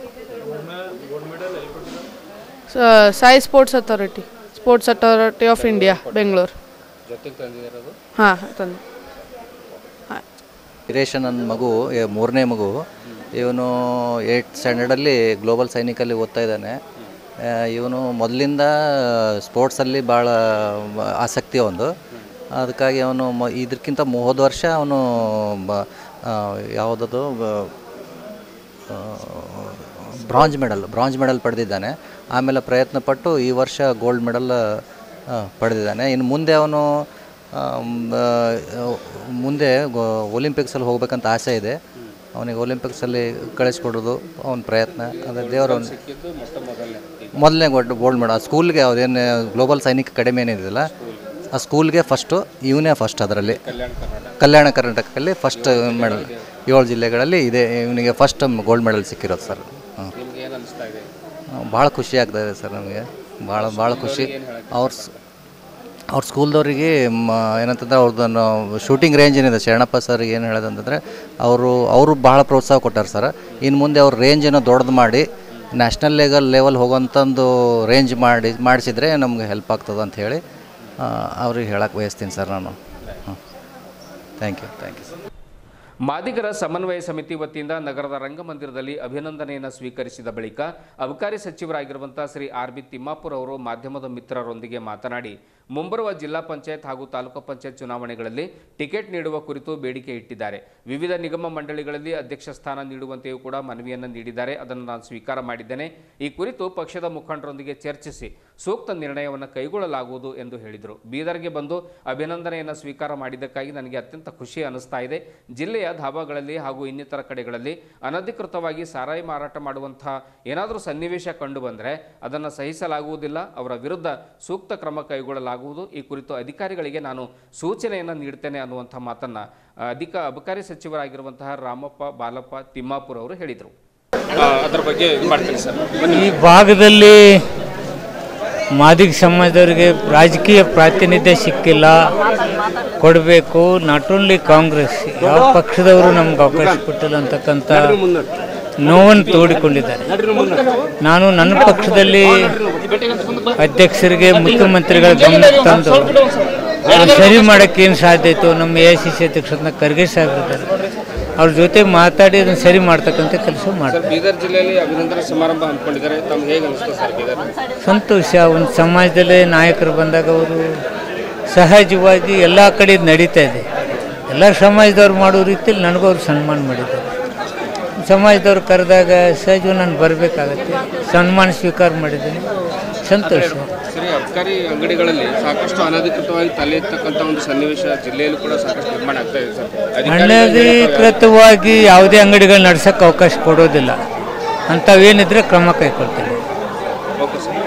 ಸ- SAI sports authority sports authority of India Bengaluru ಜೊತೆಗೆ ತಂದಿರೋದು ಹಾಂ ತಂದೆ ವೀರೇಶ ನನ್ನ ಮಗು ಏ- ಮೂರನೇ ಮಗು ಇವನು ಏಯ್ಟ್ ಸ್ಟ್ಯಾಂಡರ್ಡಲ್ಲಿ ಗ್ಲೋಬಲ್ ಸೈನಿಕಲ್ಲಿ ಓದ್ತಾ ಇದ್ದಾನೆ ಇವನು ಮೊದಲಿಂದ ಸ್ಪೋರ್ಟ್ಸಲ್ಲಿ ಭಾಳ ಆಸಕ್ತಿ ಒಂದು ಅದಕ್ಕಾಗಿ ಅವನು ಮ ಇದಕ್ಕಿಂತ ಮು- ಹೋದ ವರ್ಷ ಅವನು ಬ ಯಾವುದದು ಬ್ರಾಂಜ್ ಮೆಡಲ್ ಬ್ರಾಂಜ್ ಮೆಡಲ್ ಪಡೆದಿದ್ದಾನೆ ಆಮೇಲೆ ಪ್ರಯತ್ನ ಪಟ್ಟು ಈ ವರ್ಷ ಗೋಲ್ಡ್ ಮೆಡಲ್ ಪಡೆದಿದ್ದಾನೆ ಇನ್ನು ಮುಂದೆ ಅವನು ಆಮ್, ಆ, ಮುಂದೆ ಒಲಿಂಪಿಕ್ಸಲ್ಲಿ ಹೋಗ್ಬೇಕಂತ ಆಸೆ ಇದೆ ಅವನಿಗೆ ಒಲಿಂಪಿಕ್ಸಲ್ಲಿ ಕಳಿಸ್ಕೊಡೋದು ಅವನ ಪ್ರಯತ್ನ ಅದೇ ದೇವರು ಅವ್ನು ಸಿಕ್ಕಿದ್ದು ಮೊಟ್ಟ ಮೊದಲನೇ ಮೊದಲನೇ ಗೋಲ್ಡ್ ಗೋಲ್ಡ್ ಮೆಡಲ್ ಆ ಸ್ಕೂಲ್ಗೆ ಅದೇನು ಗ್ಲೋಬಲ್ ಸೈನಿಕ್ ಅಕಾಡೆಮಿ ಏನಿದೆಯಲ್ಲ ಆ ಸ್ಕೂಲ್ಗೆ ಫಸ್ಟು ಇವನೇ ಫಸ್ಟ್ ಅದರಲ್ಲಿ ಕಲ್ಯಾಣ ಕರ್ನಾಟಕ ಕಲ್ಯಾಣ ಕರ್ನಾಟಕದಲ್ಲಿ ಫಸ್ಟ್ ಮೆಡಲ್ ಏಳು ಜಿಲ್ಲೆಗಳಲ್ಲಿ ಇದೆ ಇವನಿಗೆ ಫಸ್ಟ್ ಗೋಲ್ಡ್ ಮೆಡಲ್ ಸಿಕ್ಕಿರೋದು ಸರ್ ಹಾಂ ನಿಮ್ಗೆ ಏನು ಅನಿಸ್ತಾ ಇದೆ ಭಾಳ ಖುಷಿ ಆಗ್ತಾ ಇದೆ ಸರ್ ನಮಗೆ ಭಾಳ ಭಾಳ ಖುಷಿ ಅವ್ರ ಸ್- ಅವ್ರ ಸ್ಕೂಲ್ದವರಿಗೆ ಏನಂತಂದ್ರೆ ಅವ್ರದ್ದು ಶೂಟಿಂಗ್ ರೇಂಜ್ ಏನಿದೆ ಶರಣಪ್ಪ ಸರ್ ಏನು ಹೇಳೋದಂತಂದರೆ ಅವರು ಅವರು ಭಾಳ ಪ್ರೋತ್ಸಾಹ ಕೊಟ್ಟಾರೆ ಸರ್ ಇನ್ನು ಮುಂದೆ ಅವ್ರ ರೇಂಜನ್ನು ದೊಡ್ಡದು ಮಾಡಿ ನ್ಯಾಷನಲ್ ಲೆವೆಲ್ ಲೆವೆಲ್ ಹೋಗೋಂಥದ್ದು ರೇಂಜ್ ಮಾಡಿ ಮಾಡಿಸಿದ್ರೆ ನಮ್ಗೆ ಹೆಲ್ಪ್ ಆಗ್ತದೆ ಅಂತ ಹೇಳಿ ಆ, ಅವ್ರಿಗೆ ಹೇಳಕ್ಕೆ ಬಯಸ್ತೀನಿ ಸರ್ ನಾನು ಹಾಂ thank you thank you sir ಮಾದಿಗರ ಸಮನ್ವಯ ಸಮಿತಿ ವತಿಯಿಂದ ನಗರದ ರಂಗಮಂದಿರದಲ್ಲಿ ಅಭಿನಂದನೆಯನ್ನು ಸ್ವೀಕರಿಸಿದ ಬಳಿಕ ಅಬಕಾರಿ ಸಚಿವರಾಗಿರುವಂತಹ ಶ್ರೀ ಆರ್ ಬಿ ತಿಮ್ಮಾಪುರ್ ಅವರು ಮಾಧ್ಯಮದ ಮಿತ್ರರೊಂದಿಗೆ ಮಾತನಾಡಿ ಮುಂಬರುವ ಜಿಲ್ಲಾ ಪಂಚಾಯತ್ ಹಾಗೂ ತಾಲೂಕು ಪಂಚಾಯತ್ ಚುನಾವಣೆಗಳಲ್ಲಿ ಟಿಕೆಟ್ ನೀಡುವ ಕುರಿತು ಬೇಡಿಕೆ ಇಟ್ಟಿದ್ದಾರೆ ವಿವಿಧ ನಿಗಮ ಮಂಡಳಿಗಳಲ್ಲಿ ಅಧ್ಯಕ್ಷ ಸ್ಥಾನ ನೀಡುವಂತೆಯೂ ಕೂಡ ಮನವಿಯನ್ನು ನೀಡಿದ್ದಾರೆ ಅದನ್ನು ನಾನು ಸ್ವೀಕಾರ ಮಾಡಿದ್ದೇನೆ ಈ ಕುರಿತು ಪಕ್ಷದ ಮುಖಂಡರೊಂದಿಗೆ ಚರ್ಚಿಸಿ ಸೂಕ್ತ ನಿರ್ಣಯವನ್ನು ಕೈಗೊಳ್ಳಲಾಗುವುದು ಎಂದು ಹೇಳಿದರು ಬೀದರ್ಗೆ ಬಂದು ಅಭಿನಂದನೆಯನ್ನು ಸ್ವೀಕಾರ ಮಾಡಿದ್ದಕ್ಕಾಗಿ ನನಗೆ ಅತ್ಯಂತ ಖುಷಿ ಅನಿಸ್ತಾ ಇದೆ ಜಿಲ್ಲೆಯ ಧಾಬಾಗಳಲ್ಲಿ ಹಾಗೂ ಇನ್ನಿತರ ಕಡೆಗಳಲ್ಲಿ ಅನಧಿಕೃತವಾಗಿ ಸಾರಾಯಿ ಮಾರಾಟ ಮಾಡುವಂತಹ ಏನಾದರೂ ಸನ್ನಿವೇಶ ಕಂಡು ಬಂದರೆ ಅದನ್ನು ಸಹಿಸಲಾಗುವುದಿಲ್ಲ ಅವರ ವಿರುದ್ಧ ಸೂಕ್ತ ಕ್ರಮ ಕೈಗೊಳ್ಳಲಾಗುವುದು ಈ ಕುರಿತು ಅಧಿಕಾರಿಗಳಿಗೆ ನಾನು ಸೂಚನೆಯನ್ನು ನೀಡ್ತೇನೆ ಅನ್ನುವಂಥ ಮಾತನ್ನು ಅಧಿಕ ಅಬಕಾರಿ ಸಚಿವರಾಗಿರುವಂತಹ ರಾಮಪ್ಪ ಬಾಲಪ್ಪ ತಿಮ್ಮಾಪುರ್ ಅವರು ಹೇಳಿದರು ಅದರ ಬಗ್ಗೆ ಇದು ಮಾಡ್ತೀನಿ ಸರ್ ಈ ಭಾಗದಲ್ಲಿ ಮಾದಿಗ ಸಮಾಜದವರಿಗೆ ರಾಜಕೀಯ ಪ್ರಾತಿನಿಧ್ಯ ಸಿಕ್ಕಿಲ್ಲ ಕೊಡಬೇಕು ನಾಟ್ ಓನ್ಲಿ ಕಾಂಗ್ರೆಸ್ ಯಾವ ಪಕ್ಷದವರು ನಮ್ಗೆ ಅವಕಾಶ ಕೊಟ್ಟಿಲ್ಲ ಅಂತಕ್ಕಂಥ ನೋವನ್ನು ತೋಡಿಕೊಂಡಿದ್ದಾರೆ ನಾನು ನನ್ನ ಪಕ್ಷದಲ್ಲಿ ಅಧ್ಯಕ್ಷರಿಗೆ ಮುಖ್ಯಮಂತ್ರಿಗಳ ಗಮನಕ್ಕೆ ತಂದು ಅದನ್ನ ಸರಿ ಮಾಡೋಕ್ಕೆ ಏನು ಸಾಧ್ಯ ಇತ್ತು ನಮ್ಮ ಎ ಐ ಸಿ ಸಿ ಅಧ್ಯಕ್ಷರನ್ನ ಖರ್ಗೆ ಸಾಹೇಬ್ರಿದ್ದಾರೆ ಅವ್ರ ಜೊತೆ ಮಾತಾಡಿ ಅದನ್ನು ಸರಿ ಮಾಡ್ತಕ್ಕಂಥ ಕೆಲಸ ಮಾಡ್ತಾರೆ ಬೀದರ್ ಜಿಲ್ಲೆಯಲ್ಲಿ ಅಭಿನಂದನೆ ಸಮಾರಂಭ ಹಮ್ಮಿಕೊಂಡಿದ್ದಾರೆ ತಮ್ಗೆ ಹೇಗೆ ಅನಿಸ್ತು ಸರ್ ಬೀದರ್ ಸಂತೋಷ ಒಂದು ಸಮಾಜದಲ್ಲಿ ನಾಯಕರು ಬಂದಾಗ ಅವರು ಸಹಜವಾಗಿ ಎಲ್ಲ ಕಡೆ ಇದ್ ನಡೀತಾ ಇದೆ ಎಲ್ಲ ಸಮಾಜದವ್ರು ಮಾಡೋ ರೀತಿಯಲ್ಲಿ ನನಗೂ ಅವ್ರು ಸನ್ಮಾನ ಮಾಡಿದ್ದಾರೆ ಸಮಾಜದವ್ರು ಕರೆದಾಗ ಸಹಜ ನಾನು ಬರಬೇಕಾಗತ್ತೆ ಸನ್ಮಾನ ಸ್ವೀಕಾರ ಮಾಡಿದ್ದೀನಿ ಸಂತೋಷ ಸರಿ ಅಬ್ಕಾರಿ ಅಂಗಡಿಗಳಲ್ಲಿ ಸಾಕಷ್ಟು ಅನಧಿಕೃತವಾಗಿ ತಲೆ ಎತ್ತಕ್ಕಂಥ ಒಂದು ಸನ್ನಿವೇಶ ಜಿಲ್ಲೆಯಲ್ಲೂ ಕೂಡ ಸಾಕಷ್ಟು ನಿರ್ಮಾಣ ಆಗ್ತಾ ಇದೆ ಸರ್ ಅನಧಿಕೃತವಾಗಿ ಯಾವುದೇ ಅಂಗಡಿಗಳು ನಡ್ಸೋಕ್ಕೆ ಅವಕಾಶ ಕೊಡೋದಿಲ್ಲ ಅಂಥವೇನಿದ್ರೆ ಕ್ರಮ ಕೈಗೊಳ್ತೇವೆ ಓಕೆ ಸರ್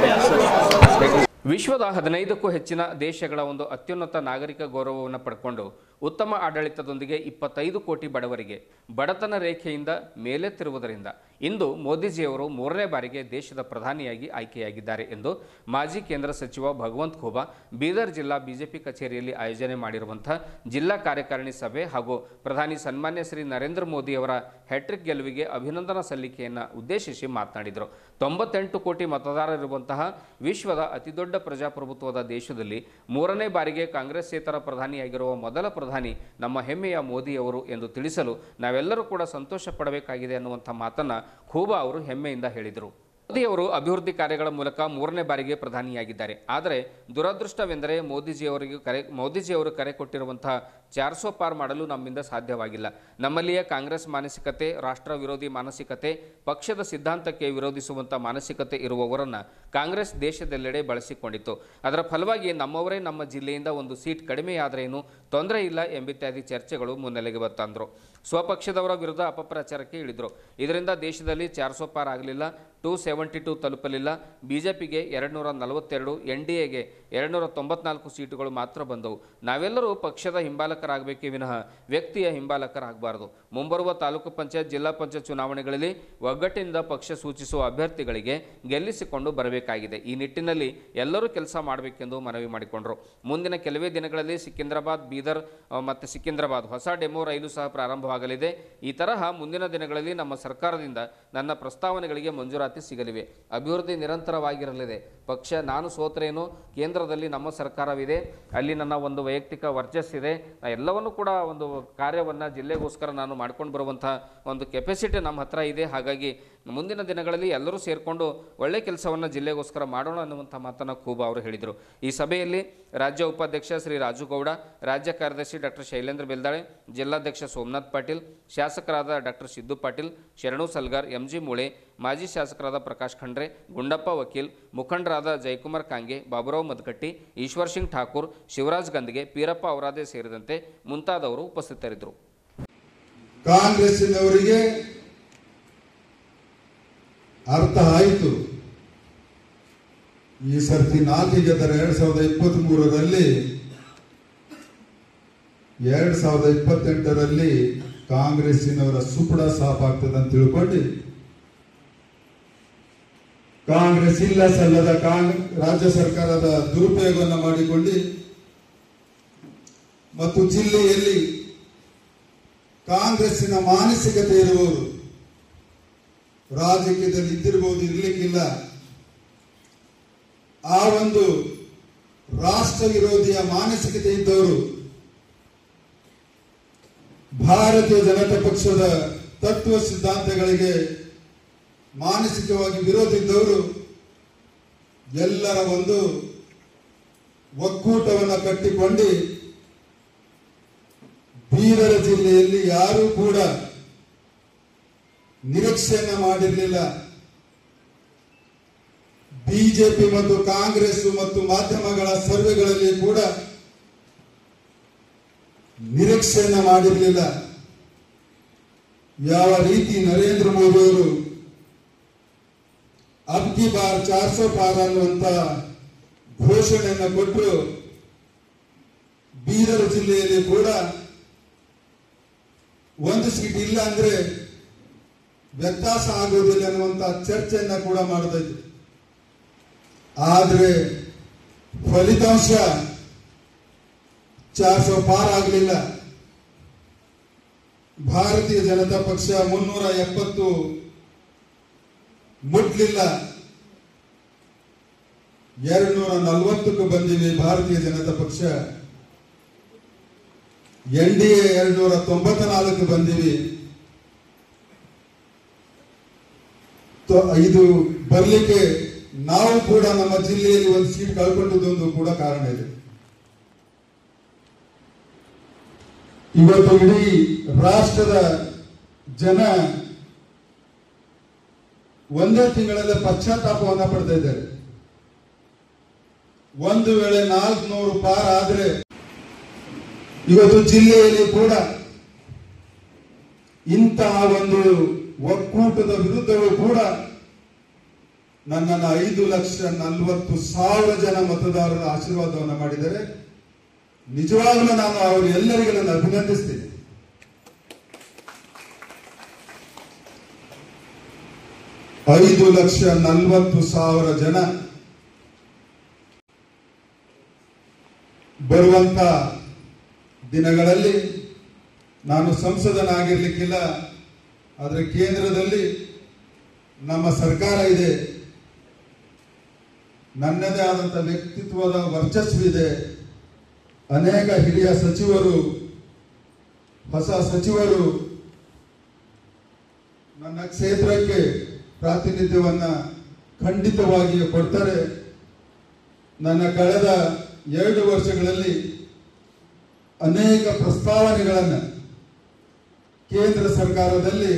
ವಿಶ್ವದ ಹದಿನೈದಕ್ಕೂ ಹೆಚ್ಚಿನ ದೇಶಗಳ ಒಂದು ಅತ್ಯುನ್ನತ ನಾಗರಿಕ ಗೌರವವನ್ನು ಪಡ್ಕೊಂಡು ಉತ್ತಮ ಆಡಳಿತದೊಂದಿಗೆ ಇಪ್ಪತ್ತೈದು ಕೋಟಿ ಬಡವರಿಗೆ ಬಡತನ ರೇಖೆಯಿಂದ ಮೇಲೆತ್ತಿರುವುದರಿಂದ ಇಂದು ಮೋದಿಜಿಯವರು ಮೂರನೇ ಬಾರಿಗೆ ದೇಶದ ಪ್ರಧಾನಿಯಾಗಿ ಆಯ್ಕೆಯಾಗಿದ್ದಾರೆ ಎಂದು ಮಾಜಿ ಕೇಂದ್ರ ಸಚಿವ ಭಗವಂತ್ ಖೂಬಾ ಬೀದರ್ ಜಿಲ್ಲಾ ಬಿಜೆಪಿ ಕಚೇರಿಯಲ್ಲಿ ಆಯೋಜನೆ ಮಾಡಿರುವಂಥ ಜಿಲ್ಲಾ ಕಾರ್ಯಕಾರಿಣಿ ಸಭೆ ಹಾಗೂ ಪ್ರಧಾನಿ ಸನ್ಮಾನ್ಯ ಶ್ರೀ ನರೇಂದ್ರ ಮೋದಿಯವರ ಹ್ಯಾಟ್ರಿಕ್ ಗೆಲುವಿಗೆ ಅಭಿನಂದನಾ ಸಲ್ಲಿಕೆಯನ್ನು ಉದ್ದೇಶಿಸಿ ಮಾತನಾಡಿದರು ತೊಂಬತ್ತೆಂಟು ಕೋಟಿ ಮತದಾರರಿರುವಂತಹ ವಿಶ್ವದ ಅತಿದೊಡ್ಡ ಪ್ರಜಾಪ್ರಭುತ್ವದ ದೇಶದಲ್ಲಿ ಮೂರನೇ ಬಾರಿಗೆ ಕಾಂಗ್ರೆಸ್ಸೇತರ ಪ್ರಧಾನಿಯಾಗಿರುವ ಮೊದಲ ಪ್ರಧಾನಿ ನಮ್ಮ ಹೆಮ್ಮೆಯ ಮೋದಿಯವರು ಎಂದು ತಿಳಿಸಲು ನಾವೆಲ್ಲರೂ ಕೂಡ ಸಂತೋಷ ಪಡಬೇಕಾಗಿದೆ ಅನ್ನುವಂಥ ಮಾತನ್ನು ಖೂಬಾ ಅವರು ಹೆಮ್ಮೆಯಿಂದ ಹೇಳಿದರು ಮೋದಿಯವರು ಅಭಿವೃದ್ಧಿ ಕಾರ್ಯಗಳ ಮೂಲಕ ಮೂರನೇ ಬಾರಿಗೆ ಪ್ರಧಾನಿಯಾಗಿದ್ದಾರೆ ಆದರೆ ದುರದೃಷ್ಟವೆಂದರೆ ಮೋದಿಜಿಯವರಿಗೆ ಕರೆ ಮೋದಿಜಿಯವರು ಕರೆ ಕೊಟ್ಟಿರುವಂತಹ ಚಾರ್ಸೋ ಪಾರ್ ಮಾಡಲು ನಮ್ಮಿಂದ ಸಾಧ್ಯವಾಗಿಲ್ಲ ನಮ್ಮಲ್ಲಿಯೇ ಕಾಂಗ್ರೆಸ್ ಮಾನಸಿಕತೆ ರಾಷ್ಟ್ರ ವಿರೋಧಿ ಮಾನಸಿಕತೆ ಪಕ್ಷದ ಸಿದ್ಧಾಂತಕ್ಕೆ ವಿರೋಧಿಸುವಂಥ ಮಾನಸಿಕತೆ ಇರುವವರನ್ನು ಕಾಂಗ್ರೆಸ್ ದೇಶದೆಲ್ಲೆಡೆ ಬಳಸಿಕೊಂಡಿತ್ತು ಅದರ ಫಲವಾಗಿ ನಮ್ಮವರೇ ನಮ್ಮ ಜಿಲ್ಲೆಯಿಂದ ಒಂದು ಸೀಟ್ ಕಡಿಮೆಯಾದರೇನು ತೊಂದರೆ ಇಲ್ಲ ಎಂಬಿತ್ಯಾದಿ ಚರ್ಚೆಗಳು ಮುನ್ನೆಲೆಗೆ ಬಂತಂದರು ಸ್ವಪಕ್ಷದವರ ವಿರುದ್ಧ ಅಪಪ್ರಚಾರಕ್ಕೆ ಇಳಿದರು ಇದರಿಂದ ದೇಶದಲ್ಲಿ ಚಾರ್ಸೋ ಪಾರ್ ಆಗಲಿಲ್ಲ ಟೂ ಸೆವೆಂಟಿ ಟೂ ತಲುಪಲಿಲ್ಲ ಬಿಜೆಪಿಗೆ ಎರಡು ನೂರ ನಲವತ್ತೆರಡು ಎನ್ ಡಿ ಎಗೆ ಎರಡು ನೂರ ತೊಂಬತ್ನಾಲ್ಕು ಸೀಟುಗಳು ಮಾತ್ರ ಬಂದವು ನಾವೆಲ್ಲರೂ ಪಕ್ಷದ ಹಿಂಬಾಲಕರಾಗಬೇಕೇ ವಿನಃ ವ್ಯಕ್ತಿಯ ಹಿಂಬಾಲಕರಾಗಬಾರದು ಮುಂಬರುವ ತಾಲೂಕು ಪಂಚಾಯತ್ ಜಿಲ್ಲಾ ಪಂಚಾಯತ್ ಚುನಾವಣೆಗಳಲ್ಲಿ ಒಗ್ಗಟ್ಟಿನಿಂದ ಪಕ್ಷ ಸೂಚಿಸುವ ಅಭ್ಯರ್ಥಿಗಳಿಗೆ ಗೆಲ್ಲಿಸಿಕೊಂಡು ಬರಬೇಕಾಗಿದೆ ಈ ನಿಟ್ಟಿನಲ್ಲಿ ಎಲ್ಲರೂ ಕೆಲಸ ಮಾಡಬೇಕೆಂದು ಮನವಿ ಮಾಡಿಕೊಂಡರು ಮುಂದಿನ ಕೆಲವೇ ದಿನಗಳಲ್ಲಿ ಸಿಕಿಂದ್ರಾಬಾದ್ ಬೀದರ್ ಆ, ಮತ್ತು ಸಿಕಿಂದ್ರಾಬಾದ್ ಹೊಸ ಡೆಮೋ ರೈಲು ಸಹ ಪ್ರಾರಂಭವಾಗಲಿದೆ ಈ ತರಹ ಮುಂದಿನ ದಿನಗಳಲ್ಲಿ ನಮ್ಮ ಸರ್ಕಾರದಿಂದ ನನ್ನ ಪ್ರಸ್ತಾವನೆಗಳಿಗೆ ಮಂಜೂರಾತಿ ಸಿಗಲಿವೆ ಅಭಿವೃದ್ಧಿ ನಿರಂತರವಾಗಿರಲಿದೆ ಪಕ್ಷ ನಾನು ಸೋತ್ರೇನು ಕೇಂದ್ರದಲ್ಲಿ ನಮ್ಮ ಸರ್ಕಾರವಿದೆ ಅಲ್ಲಿ ನನ್ನ ಒಂದು ವೈಯಕ್ತಿಕ ವರ್ಚಸ್ಸಿದೆ ನಾ ಎಲ್ಲವನ್ನೂ ಕೂಡ ಒಂದು ಕಾರ್ಯವನ್ನು ಜಿಲ್ಲೆಗೋಸ್ಕರ ನಾನು ಮಾಡ್ಕೊಂಡು ಬರುವಂಥ ಒಂದು ಕೆಪಾಸಿಟಿ ನಮ್ಮ ಹತ್ರ ಇದೆ ಹಾಗಾಗಿ ಮುಂದಿನ ದಿನಗಳಲ್ಲಿ ಎಲ್ಲರೂ ಸೇರಿಕೊಂಡು ಒಳ್ಳೆ ಕೆಲಸವನ್ನು ಜಿಲ್ಲೆಗೋಸ್ಕರ ಮಾಡೋಣ ಅನ್ನುವಂಥ ಮಾತನ್ನು ಖೂಬಾ ಅವರು ಹೇಳಿದರು ಈ ಸಭೆಯಲ್ಲಿ ರಾಜ್ಯ ಉಪಾಧ್ಯಕ್ಷ ಶ್ರೀ ರಾಜು ಗೌಡ ರಾಜ್ಯ ಕಾರ್ಯದರ್ಶಿ ಡಾಕ್ಟರ್ ಶೈಲೇಂದ್ರ ಬೆಲ್ದಾಳೆ ಜಿಲ್ಲಾಧ್ಯಕ್ಷ ಸೋಮನಾಥ್ ಪಾಟೀಲ್ ಶಾಸಕರಾದ ಡಾಕ್ಟರ್ ಸಿದ್ದು ಪಾಟೀಲ್ ಶರಣು ಸಲ್ಗಾರ್ ಎಂ ಜಿ ಮುಳೆ ಮಾಜಿ ಶಾಸಕರಾದ ಪ್ರಕಾಶ್ ಖಂಡ್ರೆ ಗುಂಡಪ್ಪ ವಕೀಲ್ ಮುಖಂಡರಾದ ಜಯಕುಮಾರ್ ಕಾಂಗೆ ಬಾಬುರಾವ್ ಮದಕಟ್ಟಿ ಈಶ್ವರ್ ಸಿಂಗ್ ಠಾಕೂರ್ ಶಿವರಾಜ್ ಗಂದ್ಗೆ ಪೀರಪ್ಪ ಅವರಾದೆ ಸೇರಿದಂತೆ ಮುಂತಾದವರು ಉಪಸ್ಥಿತರಿದ್ದರು ಕಾಂಗ್ರೆಸ್ಸಿನವರಿಗೆ ಅರ್ಥ ಆಯಿತು ಈ ಸರ್ತಿ ನಾಲ್ಕು ಗೆದ್ದರೆ ಎರಡ್ ಸಾವಿರದ ಇಪ್ಪತ್ತ್ ಮೂರರಲ್ಲಿ ಎರಡ್ ಸಾವಿರದ ಇಪ್ಪತ್ತೆಂಟರಲ್ಲಿ ಕಾಂಗ್ರೆಸ್ಸಿನವರ ಸುಪುಡ ಸಾಪಾಗ್ತದೆ ಅಂತ ತಿಳ್ಕೊಂಡು ಕಾಂಗ್ರೆಸ್ ಇಲ್ಲ ಸಲ್ಲದ ಕಾಂಗ್ ರಾಜ್ಯ ಸರ್ಕಾರದ ದುರುಪಯೋಗವನ್ನು ಮಾಡಿಕೊಂಡು ಮತ್ತು ಜಿಲ್ಲೆಯಲ್ಲಿ ಕಾಂಗ್ರೆಸ್ಸಿನ ಮಾನಸಿಕತೆ ಇರುವವರು ರಾಜಕೀಯದಲ್ಲಿ ಇದ್ದಿರಬಹುದು ಇರ್ಲಿಕ್ಕಿಲ್ಲ ಆ ಒಂದು ರಾಷ್ಟ್ರ ವಿರೋಧಿಯ ಮಾನಸಿಕತೆ ಇದ್ದವರು ಭಾರತೀಯ ಜನತಾ ಪಕ್ಷದ ತತ್ವ ಸಿದ್ಧಾಂತಗಳಿಗೆ ಮಾನಸಿಕವಾಗಿ ವಿರೋಧ ಇದ್ದವರು ಎಲ್ಲರ ಒಂದು ಒಕ್ಕೂಟವನ್ನು ಕಟ್ಟಿಕೊಂಡು ಬೀದರ ಜಿಲ್ಲೆಯಲ್ಲಿ ಯಾರೂ ಕೂಡ ನಿರೀಕ್ಷೆಯನ್ನ ಮಾಡಿರಲಿಲ್ಲ ಬಿಜೆಪಿ ಮತ್ತು ಕಾಂಗ್ರೆಸ್ ಮತ್ತು ಮಾಧ್ಯಮಗಳ ಸರ್ವೆಗಳಲ್ಲಿ ಕೂಡ ನಿರೀಕ್ಷೆಯನ್ನ ಮಾಡಿರಲಿಲ್ಲ ಯಾವ ರೀತಿ ನರೇಂದ್ರ ಮೋದಿ ಅವರು ಅಬ್ಕಿ ಬಾರ್ ಚಾರ್ ಸೋ ಪಾರ್ ಅನ್ನುವಂತ ಘೋಷಣೆಯನ್ನು ಕೊಟ್ಟರು ಬೀದರ್ ಜಿಲ್ಲೆಯಲ್ಲಿ ಕೂಡ ಒಂದು ಸೀಟ್ ಇಲ್ಲ ಅಂದ್ರೆ ವ್ಯತ್ಯಾಸ ಆಗುವುದಿಲ್ಲ ಅನ್ನುವಂತ ಚರ್ಚೆಯನ್ನ ಕೂಡ ಮಾಡಿದ್ರು ಆದ್ರೆ ಫಲಿತಾಂಶ ಚಾರ್ ಸौ ಪಾರ್ ಆಗಲಿಲ್ಲ ಭಾರತೀಯ ಜನತಾ ಪಕ್ಷ ಮುನ್ನೂರ ಎಪ್ಪತ್ತು ಮುಟ್ಲಿಲ್ಲ ಎರಡು ನೂರ ನಲವತ್ತಕ್ಕೂ ಬಂದಿವೆ ಭಾರತೀಯ ಜನತಾ ಪಕ್ಷ ಎನ್ ಡಿ ಎ ಎರಡು ನೂರ ತೊಂಬತ್ತ ನಾಲ್ಕು ಬಂದಿವೆ ತೊ- ಇದು ಬರ್ಲಿಕ್ಕೆ ನಾವು ಕೂಡ ನಮ್ಮ ಜಿಲ್ಲೆಯಲ್ಲಿ ಒಂದು ಸೀಟ್ ಕಳ್ಕೊಂಡದೊಂದು ಕೂಡ ಕಾರಣ ಇದೆ ಇವತ್ತು ಇಡೀ ರಾಷ್ಟ್ರದ ಜನ ಒಂದೇ ತಿಂಗಳಲ್ಲಿ ಪಶ್ಚಾತ್ತಾಪವನ್ನ ಪಡ್ತಾ ಇದ್ದಾರೆ ಒಂದು ವೇಳೆ ನಾಲ್ಕುನೂರು ಪಾರ್ ಆದ್ರೆ ಇವತ್ತು ಜಿಲ್ಲೆಯಲ್ಲಿ ಕೂಡ ಇಂತಹ ಒಂದು ಒಕ್ಕೂಟದ ವಿರುದ್ಧವೂ ಕೂಡ ನನ್ನನ್ನು ಐದು ಲಕ್ಷ ನಲವತ್ತು ಸಾವಿರ ಜನ ಮತದಾರರ ಆಶೀರ್ವಾದವನ್ನು ಮಾಡಿದರೆ ನಿಜವಾಗ್ಲೂ ನಾನು ಅವರು ಎಲ್ಲರಿಗೂ ನಾನು ಅಭಿನಂದಿಸ್ತೀನಿ ಐದು ಲಕ್ಷ ನಲವತ್ತು ಸಾವಿರ ಜನ ಬರುವಂತ ದಿನಗಳಲ್ಲಿ ನಾನು ಸಂಸದನಾಗಿರ್ಲಿಕ್ಕಿಲ್ಲ ಆದರೆ ಕೇಂದ್ರದಲ್ಲಿ ನಮ್ಮ ಸರ್ಕಾರ ಇದೆ ನನ್ನದೇ ಆದಂಥ ವ್ಯಕ್ತಿತ್ವದ ವರ್ಚಸ್ಸು ಇದೆ ಅನೇಕ ಹಿರಿಯ ಸಚಿವರು ಹೊಸ ಸಚಿವರು ನನ್ನ ಕ್ಷೇತ್ರಕ್ಕೆ ಪ್ರಾತಿನಿಧ್ಯವನ್ನ ಖಂಡಿತವಾಗಿಯೂ ಕೊಡ್ತಾರೆ ನನ್ನ ಕಳೆದ ಎರಡು ವರ್ಷಗಳಲ್ಲಿ ಅನೇಕ ಪ್ರಸ್ತಾವನೆಗಳನ್ನು ಕೇಂದ್ರ ಸರ್ಕಾರದಲ್ಲಿ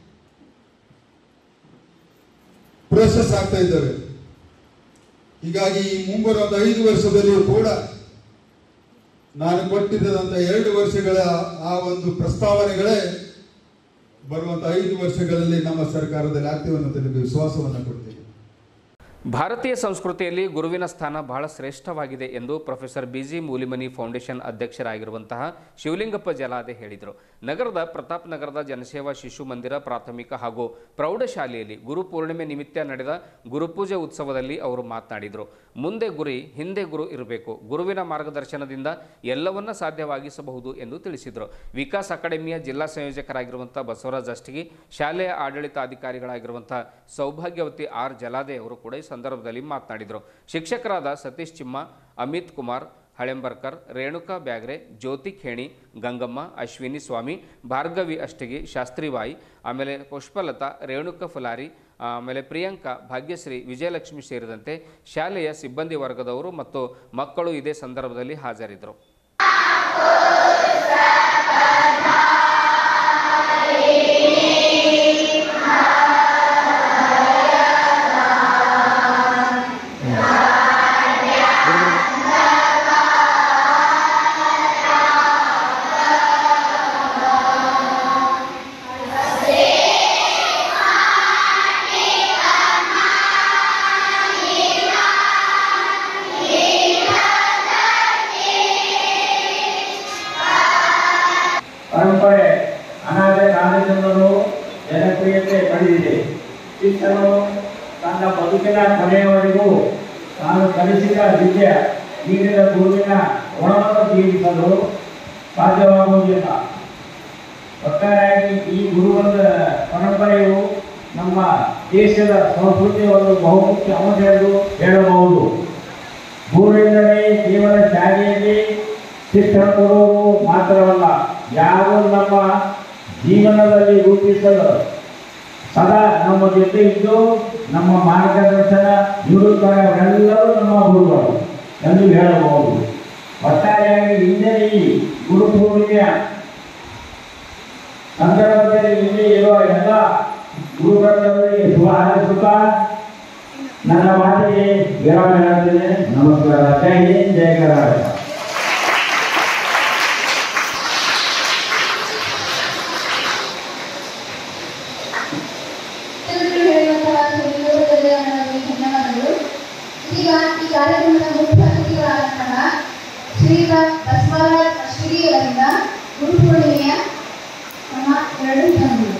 ಪ್ರೋಸೆಸ್ ಆಗ್ತಾ ಇದ್ದಾವೆ ಹೀಗಾಗಿ ಈ ಮುಂಬರುವ ಒಂದು ಐದು ವರ್ಷದಲ್ಲಿಯೂ ಕೂಡ ನಾನು ಕೊಟ್ಟಿದ್ದಂಥ ಎರಡು ವರ್ಷಗಳ ಆ ಒಂದು ಪ್ರಸ್ತಾವನೆಗಳೇ ಬರುವಂತ ಐದು ವರ್ಷಗಳಲ್ಲಿ ನಮ್ಮ ಸರ್ಕಾರದಲ್ಲಿ ಆಗ್ತೇವೆ ಅನ್ನೋ ನಿಮಗೆ ವಿಶ್ವಾಸವನ್ನು ಕೊಡ್ತೀನಿ ಭಾರತೀಯ ಸಂಸ್ಕೃತಿಯಲ್ಲಿ ಗುರುವಿನ ಸ್ಥಾನ ಬಹಳ ಶ್ರೇಷ್ಠವಾಗಿದೆ ಎಂದು ಪ್ರೊಫೆಸರ್ ಬಿಜಿ ಮೂಲಿಮನಿ ಫೌಂಡೇಶನ್ ಅಧ್ಯಕ್ಷರಾಗಿರುವಂತಹ ಶಿವಲಿಂಗಪ್ಪ ಜಲಾದೆ ಹೇಳಿದರು ನಗರದ ಪ್ರತಾಪ್ ನಗರದ ಜನಸೇವಾ ಶಿಶು ಮಂದಿರ ಪ್ರಾಥಮಿಕ ಹಾಗೂ ಪ್ರೌಢಶಾಲೆಯಲ್ಲಿ ಗುರು ಪೂರ್ಣಿಮೆ ನಿಮಿತ್ತ ನಡೆದ ಗುರುಪೂಜೆ ಉತ್ಸವದಲ್ಲಿ ಅವರು ಮಾತನಾಡಿದರು ಮುಂದೆ ಗುರಿ ಹಿಂದೆ ಗುರು ಇರಬೇಕು ಗುರುವಿನ ಮಾರ್ಗದರ್ಶನದಿಂದ ಎಲ್ಲವನ್ನ ಸಾಧ್ಯವಾಗಿಸಬಹುದು ಎಂದು ತಿಳಿಸಿದರು ವಿಕಾಸ್ ಅಕಾಡೆಮಿಯ ಜಿಲ್ಲಾ ಸಂಯೋಜಕರಾಗಿರುವಂತಹ ಬಸವರಾಜ್ ಅಷ್ಟಗಿ ಶಾಲೆಯ ಆಡಳಿತಾಧಿಕಾರಿಗಳಾಗಿರುವಂತಹ ಸೌಭಾಗ್ಯವತಿ ಆರ್ ಜಲಾದೆ ಅವರು ಕೂಡ ಈ ಸಂದರ್ಭದಲ್ಲಿ ಮಾತನಾಡಿದರು ಶಿಕ್ಷಕರಾದ ಸತೀಶ್ ಚಿಮ್ಮ ಅಮಿತ್ ಕುಮಾರ್ ಹಳೆಂಬರ್ಕರ್ ರೇಣುಕಾ ಬ್ಯಾಗ್ರೆ ಜ್ಯೋತಿ ಖೇಣಿ ಗಂಗಮ್ಮ ಅಶ್ವಿನಿ ಸ್ವಾಮಿ ಭಾರ್ಗವಿ ಅಷ್ಟಗಿ ಶಾಸ್ತ್ರಿಬಾಯಿ ಆಮೇಲೆ ಪುಷ್ಪಲತಾ ರೇಣುಕಾ ಫುಲಾರಿ ಆಮೇಲೆ ಪ್ರಿಯಾಂಕಾ ಭಾಗ್ಯಶ್ರೀ ವಿಜಯಲಕ್ಷ್ಮಿ ಸೇರಿದಂತೆ ಶಾಲೆಯ ಸಿಬ್ಬಂದಿ ವರ್ಗದವರು ಮತ್ತು ಮಕ್ಕಳು ಇದೇ ಸಂದರ್ಭದಲ್ಲಿ ಹಾಜರಿದ್ದರು ಪರಂಪರೆ ಅನಾಥ ಕಾಲದಿಂದಲೂ ಜನಪ್ರಿಯತೆ ಪಡೆದಿದೆ ಶಿಕ್ಷಕರು ತನ್ನ ಬದುಕಿನ ಕೊನೆಯವರೆಗೂ ತಾನು ಕಲಿಸಿದ ವಿದ್ಯೆ ನೀಡಿದ ಗುರುವಿನ ಋಣವನ್ನು ತೀರಿಸಲು ಸಾಧ್ಯವಾಗುವುದಿಲ್ಲ ಒಟ್ಟಾರೆಯಾಗಿ ಈ ಗುರುವದ ಪರಂಪರೆಯು ನಮ್ಮ ದೇಶದ ಸಂಸ್ಕೃತಿಯ ಒಂದು ಬಹುಮುಖ್ಯ ಅಂಶ ಎಂದು ಹೇಳಬಹುದು ಗುರುವೆಂದರೆ ಕೇವಲ ಶಾಲೆಯಲ್ಲಿ ಶಿಕ್ಷಣ ಕೊಡುವುದು ಮಾತ್ರವಲ್ಲ ಯಾರು ನಮ್ಮ ಜೀವನದಲ್ಲಿ ರೂಪಿಸಲು ಸದಾ ನಮ್ಮ ಜೊತೆ ಇದ್ದು ನಮ್ಮ ಮಾರ್ಗದರ್ಶನ ನೀಡುತ್ತಾರೆ ಅವರೆಲ್ಲರೂ ನಮ್ಮ ಗುರುಗಳು ಎಂದು ಹೇಳಬಹುದು ಒಟ್ಟಾರೆಯಾಗಿ ಹಿಂದೆ ಈ ಗುರು ಪೂರ್ಣಿಮೆಯ ಸಂದರ್ಭದಲ್ಲಿ ಇಲ್ಲಿ ಇರುವ ಎಲ್ಲ ಗುರುಗಳಿಗೆ ಶುಭ ಹಾರೈಸುತ್ತಾ ನನ್ನ ಮಾತಿಗೆ ವಿರಾಮ ಹೇಳ್ತೇನೆ ನಮಸ್ಕಾರ ಜೈ ಹಿಂದ್ ಜೈ ಕರ್ನಾಟಕ ಎಲ್ಲರಿಗೂ ಹೇಳುವಂತಹ ಸಂಯೋಗದಲ್ಲಿ ನನಗೆ ಧನ್ಯವಾದಗಳು ಇದೀಗ ಈ ಕಾರ್ಯಕ್ರಮದ ಮುಖ್ಯ ಅತಿಥಿಗಳಾದಂತಹ ಶ್ರೀಯುತ ಬಸವರಾಜ್ ಅಶ್ವಿರಿಯವರಿಂದ ಗುರುಪೂರ್ಣಿಮೆಯ ನಮ್ಮ ಎರಡು ಧನ್ಯವಾದಗಳು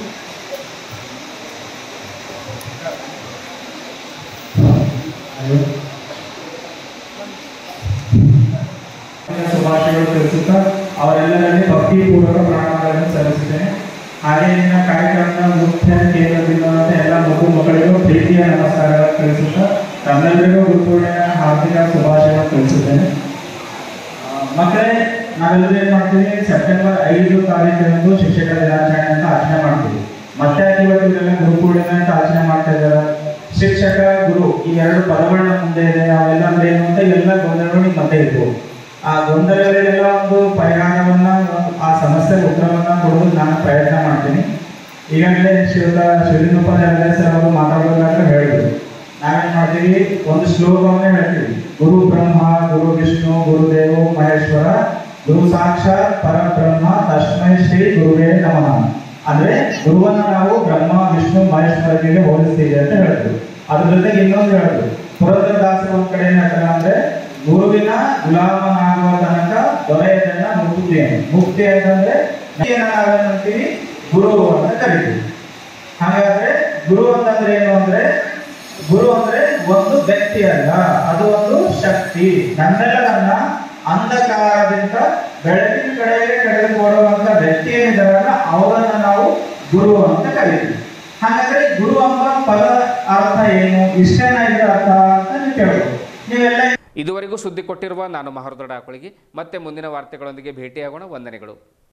ಶುಭಾಶಯಗಳು ತಿಳಿಸುತ್ತಾ ಅವರೆಲ್ಲರಲ್ಲಿ ಭಕ್ತಿಪೂರ್ವಕ ಪ್ರಣಾಮಗಳನ್ನು ಸಲ್ಲಿಸುತ್ತೇನೆ ಹಾಗೆ ನಿನ್ನ ಕಾರ್ಯಕ್ರಮದ ಮುಖ್ಯ ಕೇಂದ್ರ ಬಿಂದುವಾದ ಎಲ್ಲ ಮಗು ಮಕ್ಕಳಿಗೂ ಪ್ರೀತಿಯ ನಮಸ್ಕಾರಗಳು ತಿಳಿಸುತ್ತಾ ತಮ್ಮೆಲ್ಲರಿಗೂ ಗುರುಪೂರ್ಣಿಮೆಯ ಹಾರ್ದಿಕ ಶುಭಾಶಯಗಳು ತಿಳಿಸುತ್ತೇನೆ ಆ, ಮಕ್ಕಳೇ ನಾವೆಲ್ಲರೂ ಏನು ಮಾಡ್ತೀವಿ ಸೆಪ್ಟೆಂಬರ್ ಐದು ತಾರೀಕಿನಂದು ಶಿಕ್ಷಕರ ದಿನಾಚರಣೆ ಅಂತ ಆಚರಣೆ ಮಾಡ್ತೀವಿ ಮತ್ತೆ ಇವತ್ತಿಗೆಲ್ಲ ಗುರುಪೂರ್ಣಿಮೆ ಅಂತ ಆಚರಣೆ ಮಾಡ್ತಾ ಇದ್ದಾರೆ ಶಿಕ್ಷಕ ಗುರು ಈ ಎರಡು ಪದಗಳ ಮುಂದೆ ಇದೆ ಅವೆಲ್ಲ ಅಂದ್ರೆ ಏನು ಅಂತ ಎಲ್ಲ ಗೊಂದಲಗಳು ನಿಮ್ಮ ಮಧ್ಯೆ ಇದ್ವು ಆ ಗೊಂದಲಗಳಿಗೆಲ್ಲ ಒಂದು ಪರಿಹಾರವನ್ನ ಒಂದು ಆ ಸಮಸ್ಯೆಗೆ ಉತ್ತರವನ್ನ ಕೊಡೋದು ನಾನು ಪ್ರಯತ್ನ ಮಾಡ್ತೀನಿ ಈಗಾಗಲೇ ಶ್ರೀಯುತ ಶಿವಲಿಂಗಪ್ಪ ಜಗದೀಶ್ ಸರ್ ಅವರು ಮಾತಾಡೋದಾದ್ರೆ ಹೇಳಿದ್ರು ನಾವೇನ್ ಮಾಡ್ತೀವಿ ಒಂದು ಶ್ಲೋಕವನ್ನೇ ಹೇಳ್ತೀವಿ ಗುರು ಬ್ರಹ್ಮ ಗುರು ವಿಷ್ಣು ಗುರುದೇವೋ ಮಹೇಶ್ವರ ಗುರು ಸಾಕ್ಷಾತ್ ಪರಬ್ರಹ್ಮ ತಸ್ಮೈ ಶ್ರೀ ಗುರುವೇ ನಮಃ ಅಂದ್ರೆ ಗುರುವನ್ನ ನಾವು ಬ್ರಹ್ಮ ವಿಷ್ಣು ಮಹೇಶ್ವರರಿಗೆ ಹೋಲಿಸ್ತೀವಿ ಅಂತ ಹೇಳ್ತೀವಿ ಅದ್ರ ಜೊತೆಗೆ ಇನ್ನೊಂದು ಹೇಳುದು ಪುರಂದರದಾಸರು ಒಂದ್ ಕಡೆ ಏನ್ ಹೇಳ್ತಾರೆ ಅಂದ್ರೆ ಗುರುವಿನ ಗುಲಾಮನಾಗುವ ತನಕ ದೊರೆಯದನ್ನ ಮುಕ್ತಿ ಮುಕ್ತಿ ಅಂತಂದ್ರೆ ನಾವೇನಂತೀವಿ ಗುರು ಅಂತ ಕರಿತೀವಿ ಹಾಗಾದ್ರೆ ಗುರು ಅಂತಂದ್ರೆ ಏನು ಅಂದ್ರೆ ಗುರು ಅಂದ್ರೆ ಒಂದು ವ್ಯಕ್ತಿ ಅಲ್ಲ ಅದು ಒಂದು ಶಕ್ತಿ ನನ್ನೆಲ್ಲರನ್ನ ಅಂಧಕಾರದಿಂದ ಬೆಳಕಿನ ಕಡೆಗೆ ಕಳೆದುಕೊಳ್ಳುವಂತ ವ್ಯಕ್ತಿ ಏನಿದಾರಲ್ಲ ಅವರನ್ನ ನಾವು ಗುರು ಅಂತ ಕರೀತೀವಿ ಹಾಗಾದ್ರೆ ಗುರು ಎಂಬ ಪದ ಅರ್ಥ ಏನು ಇಷ್ಟೇನ ಇದರ ಅರ್ಥ ಅಂತ ನೀವು ಕೇಳ್ಬೋದು ನೀವೆಲ್ಲ ಇದುವರೆಗೂ ಸುದ್ದಿ ಕೊಟ್ಟಿರುವ ನಾನು ಮಹರ್ದೊಡ ಆಕಳಿಗೆ ಮತ್ತೆ ಮುಂದಿನ ವಾರ್ತೆಗಳೊಂದಿಗೆ ಭೇಟಿಯಾಗೋಣ ವಂದನೆಗಳು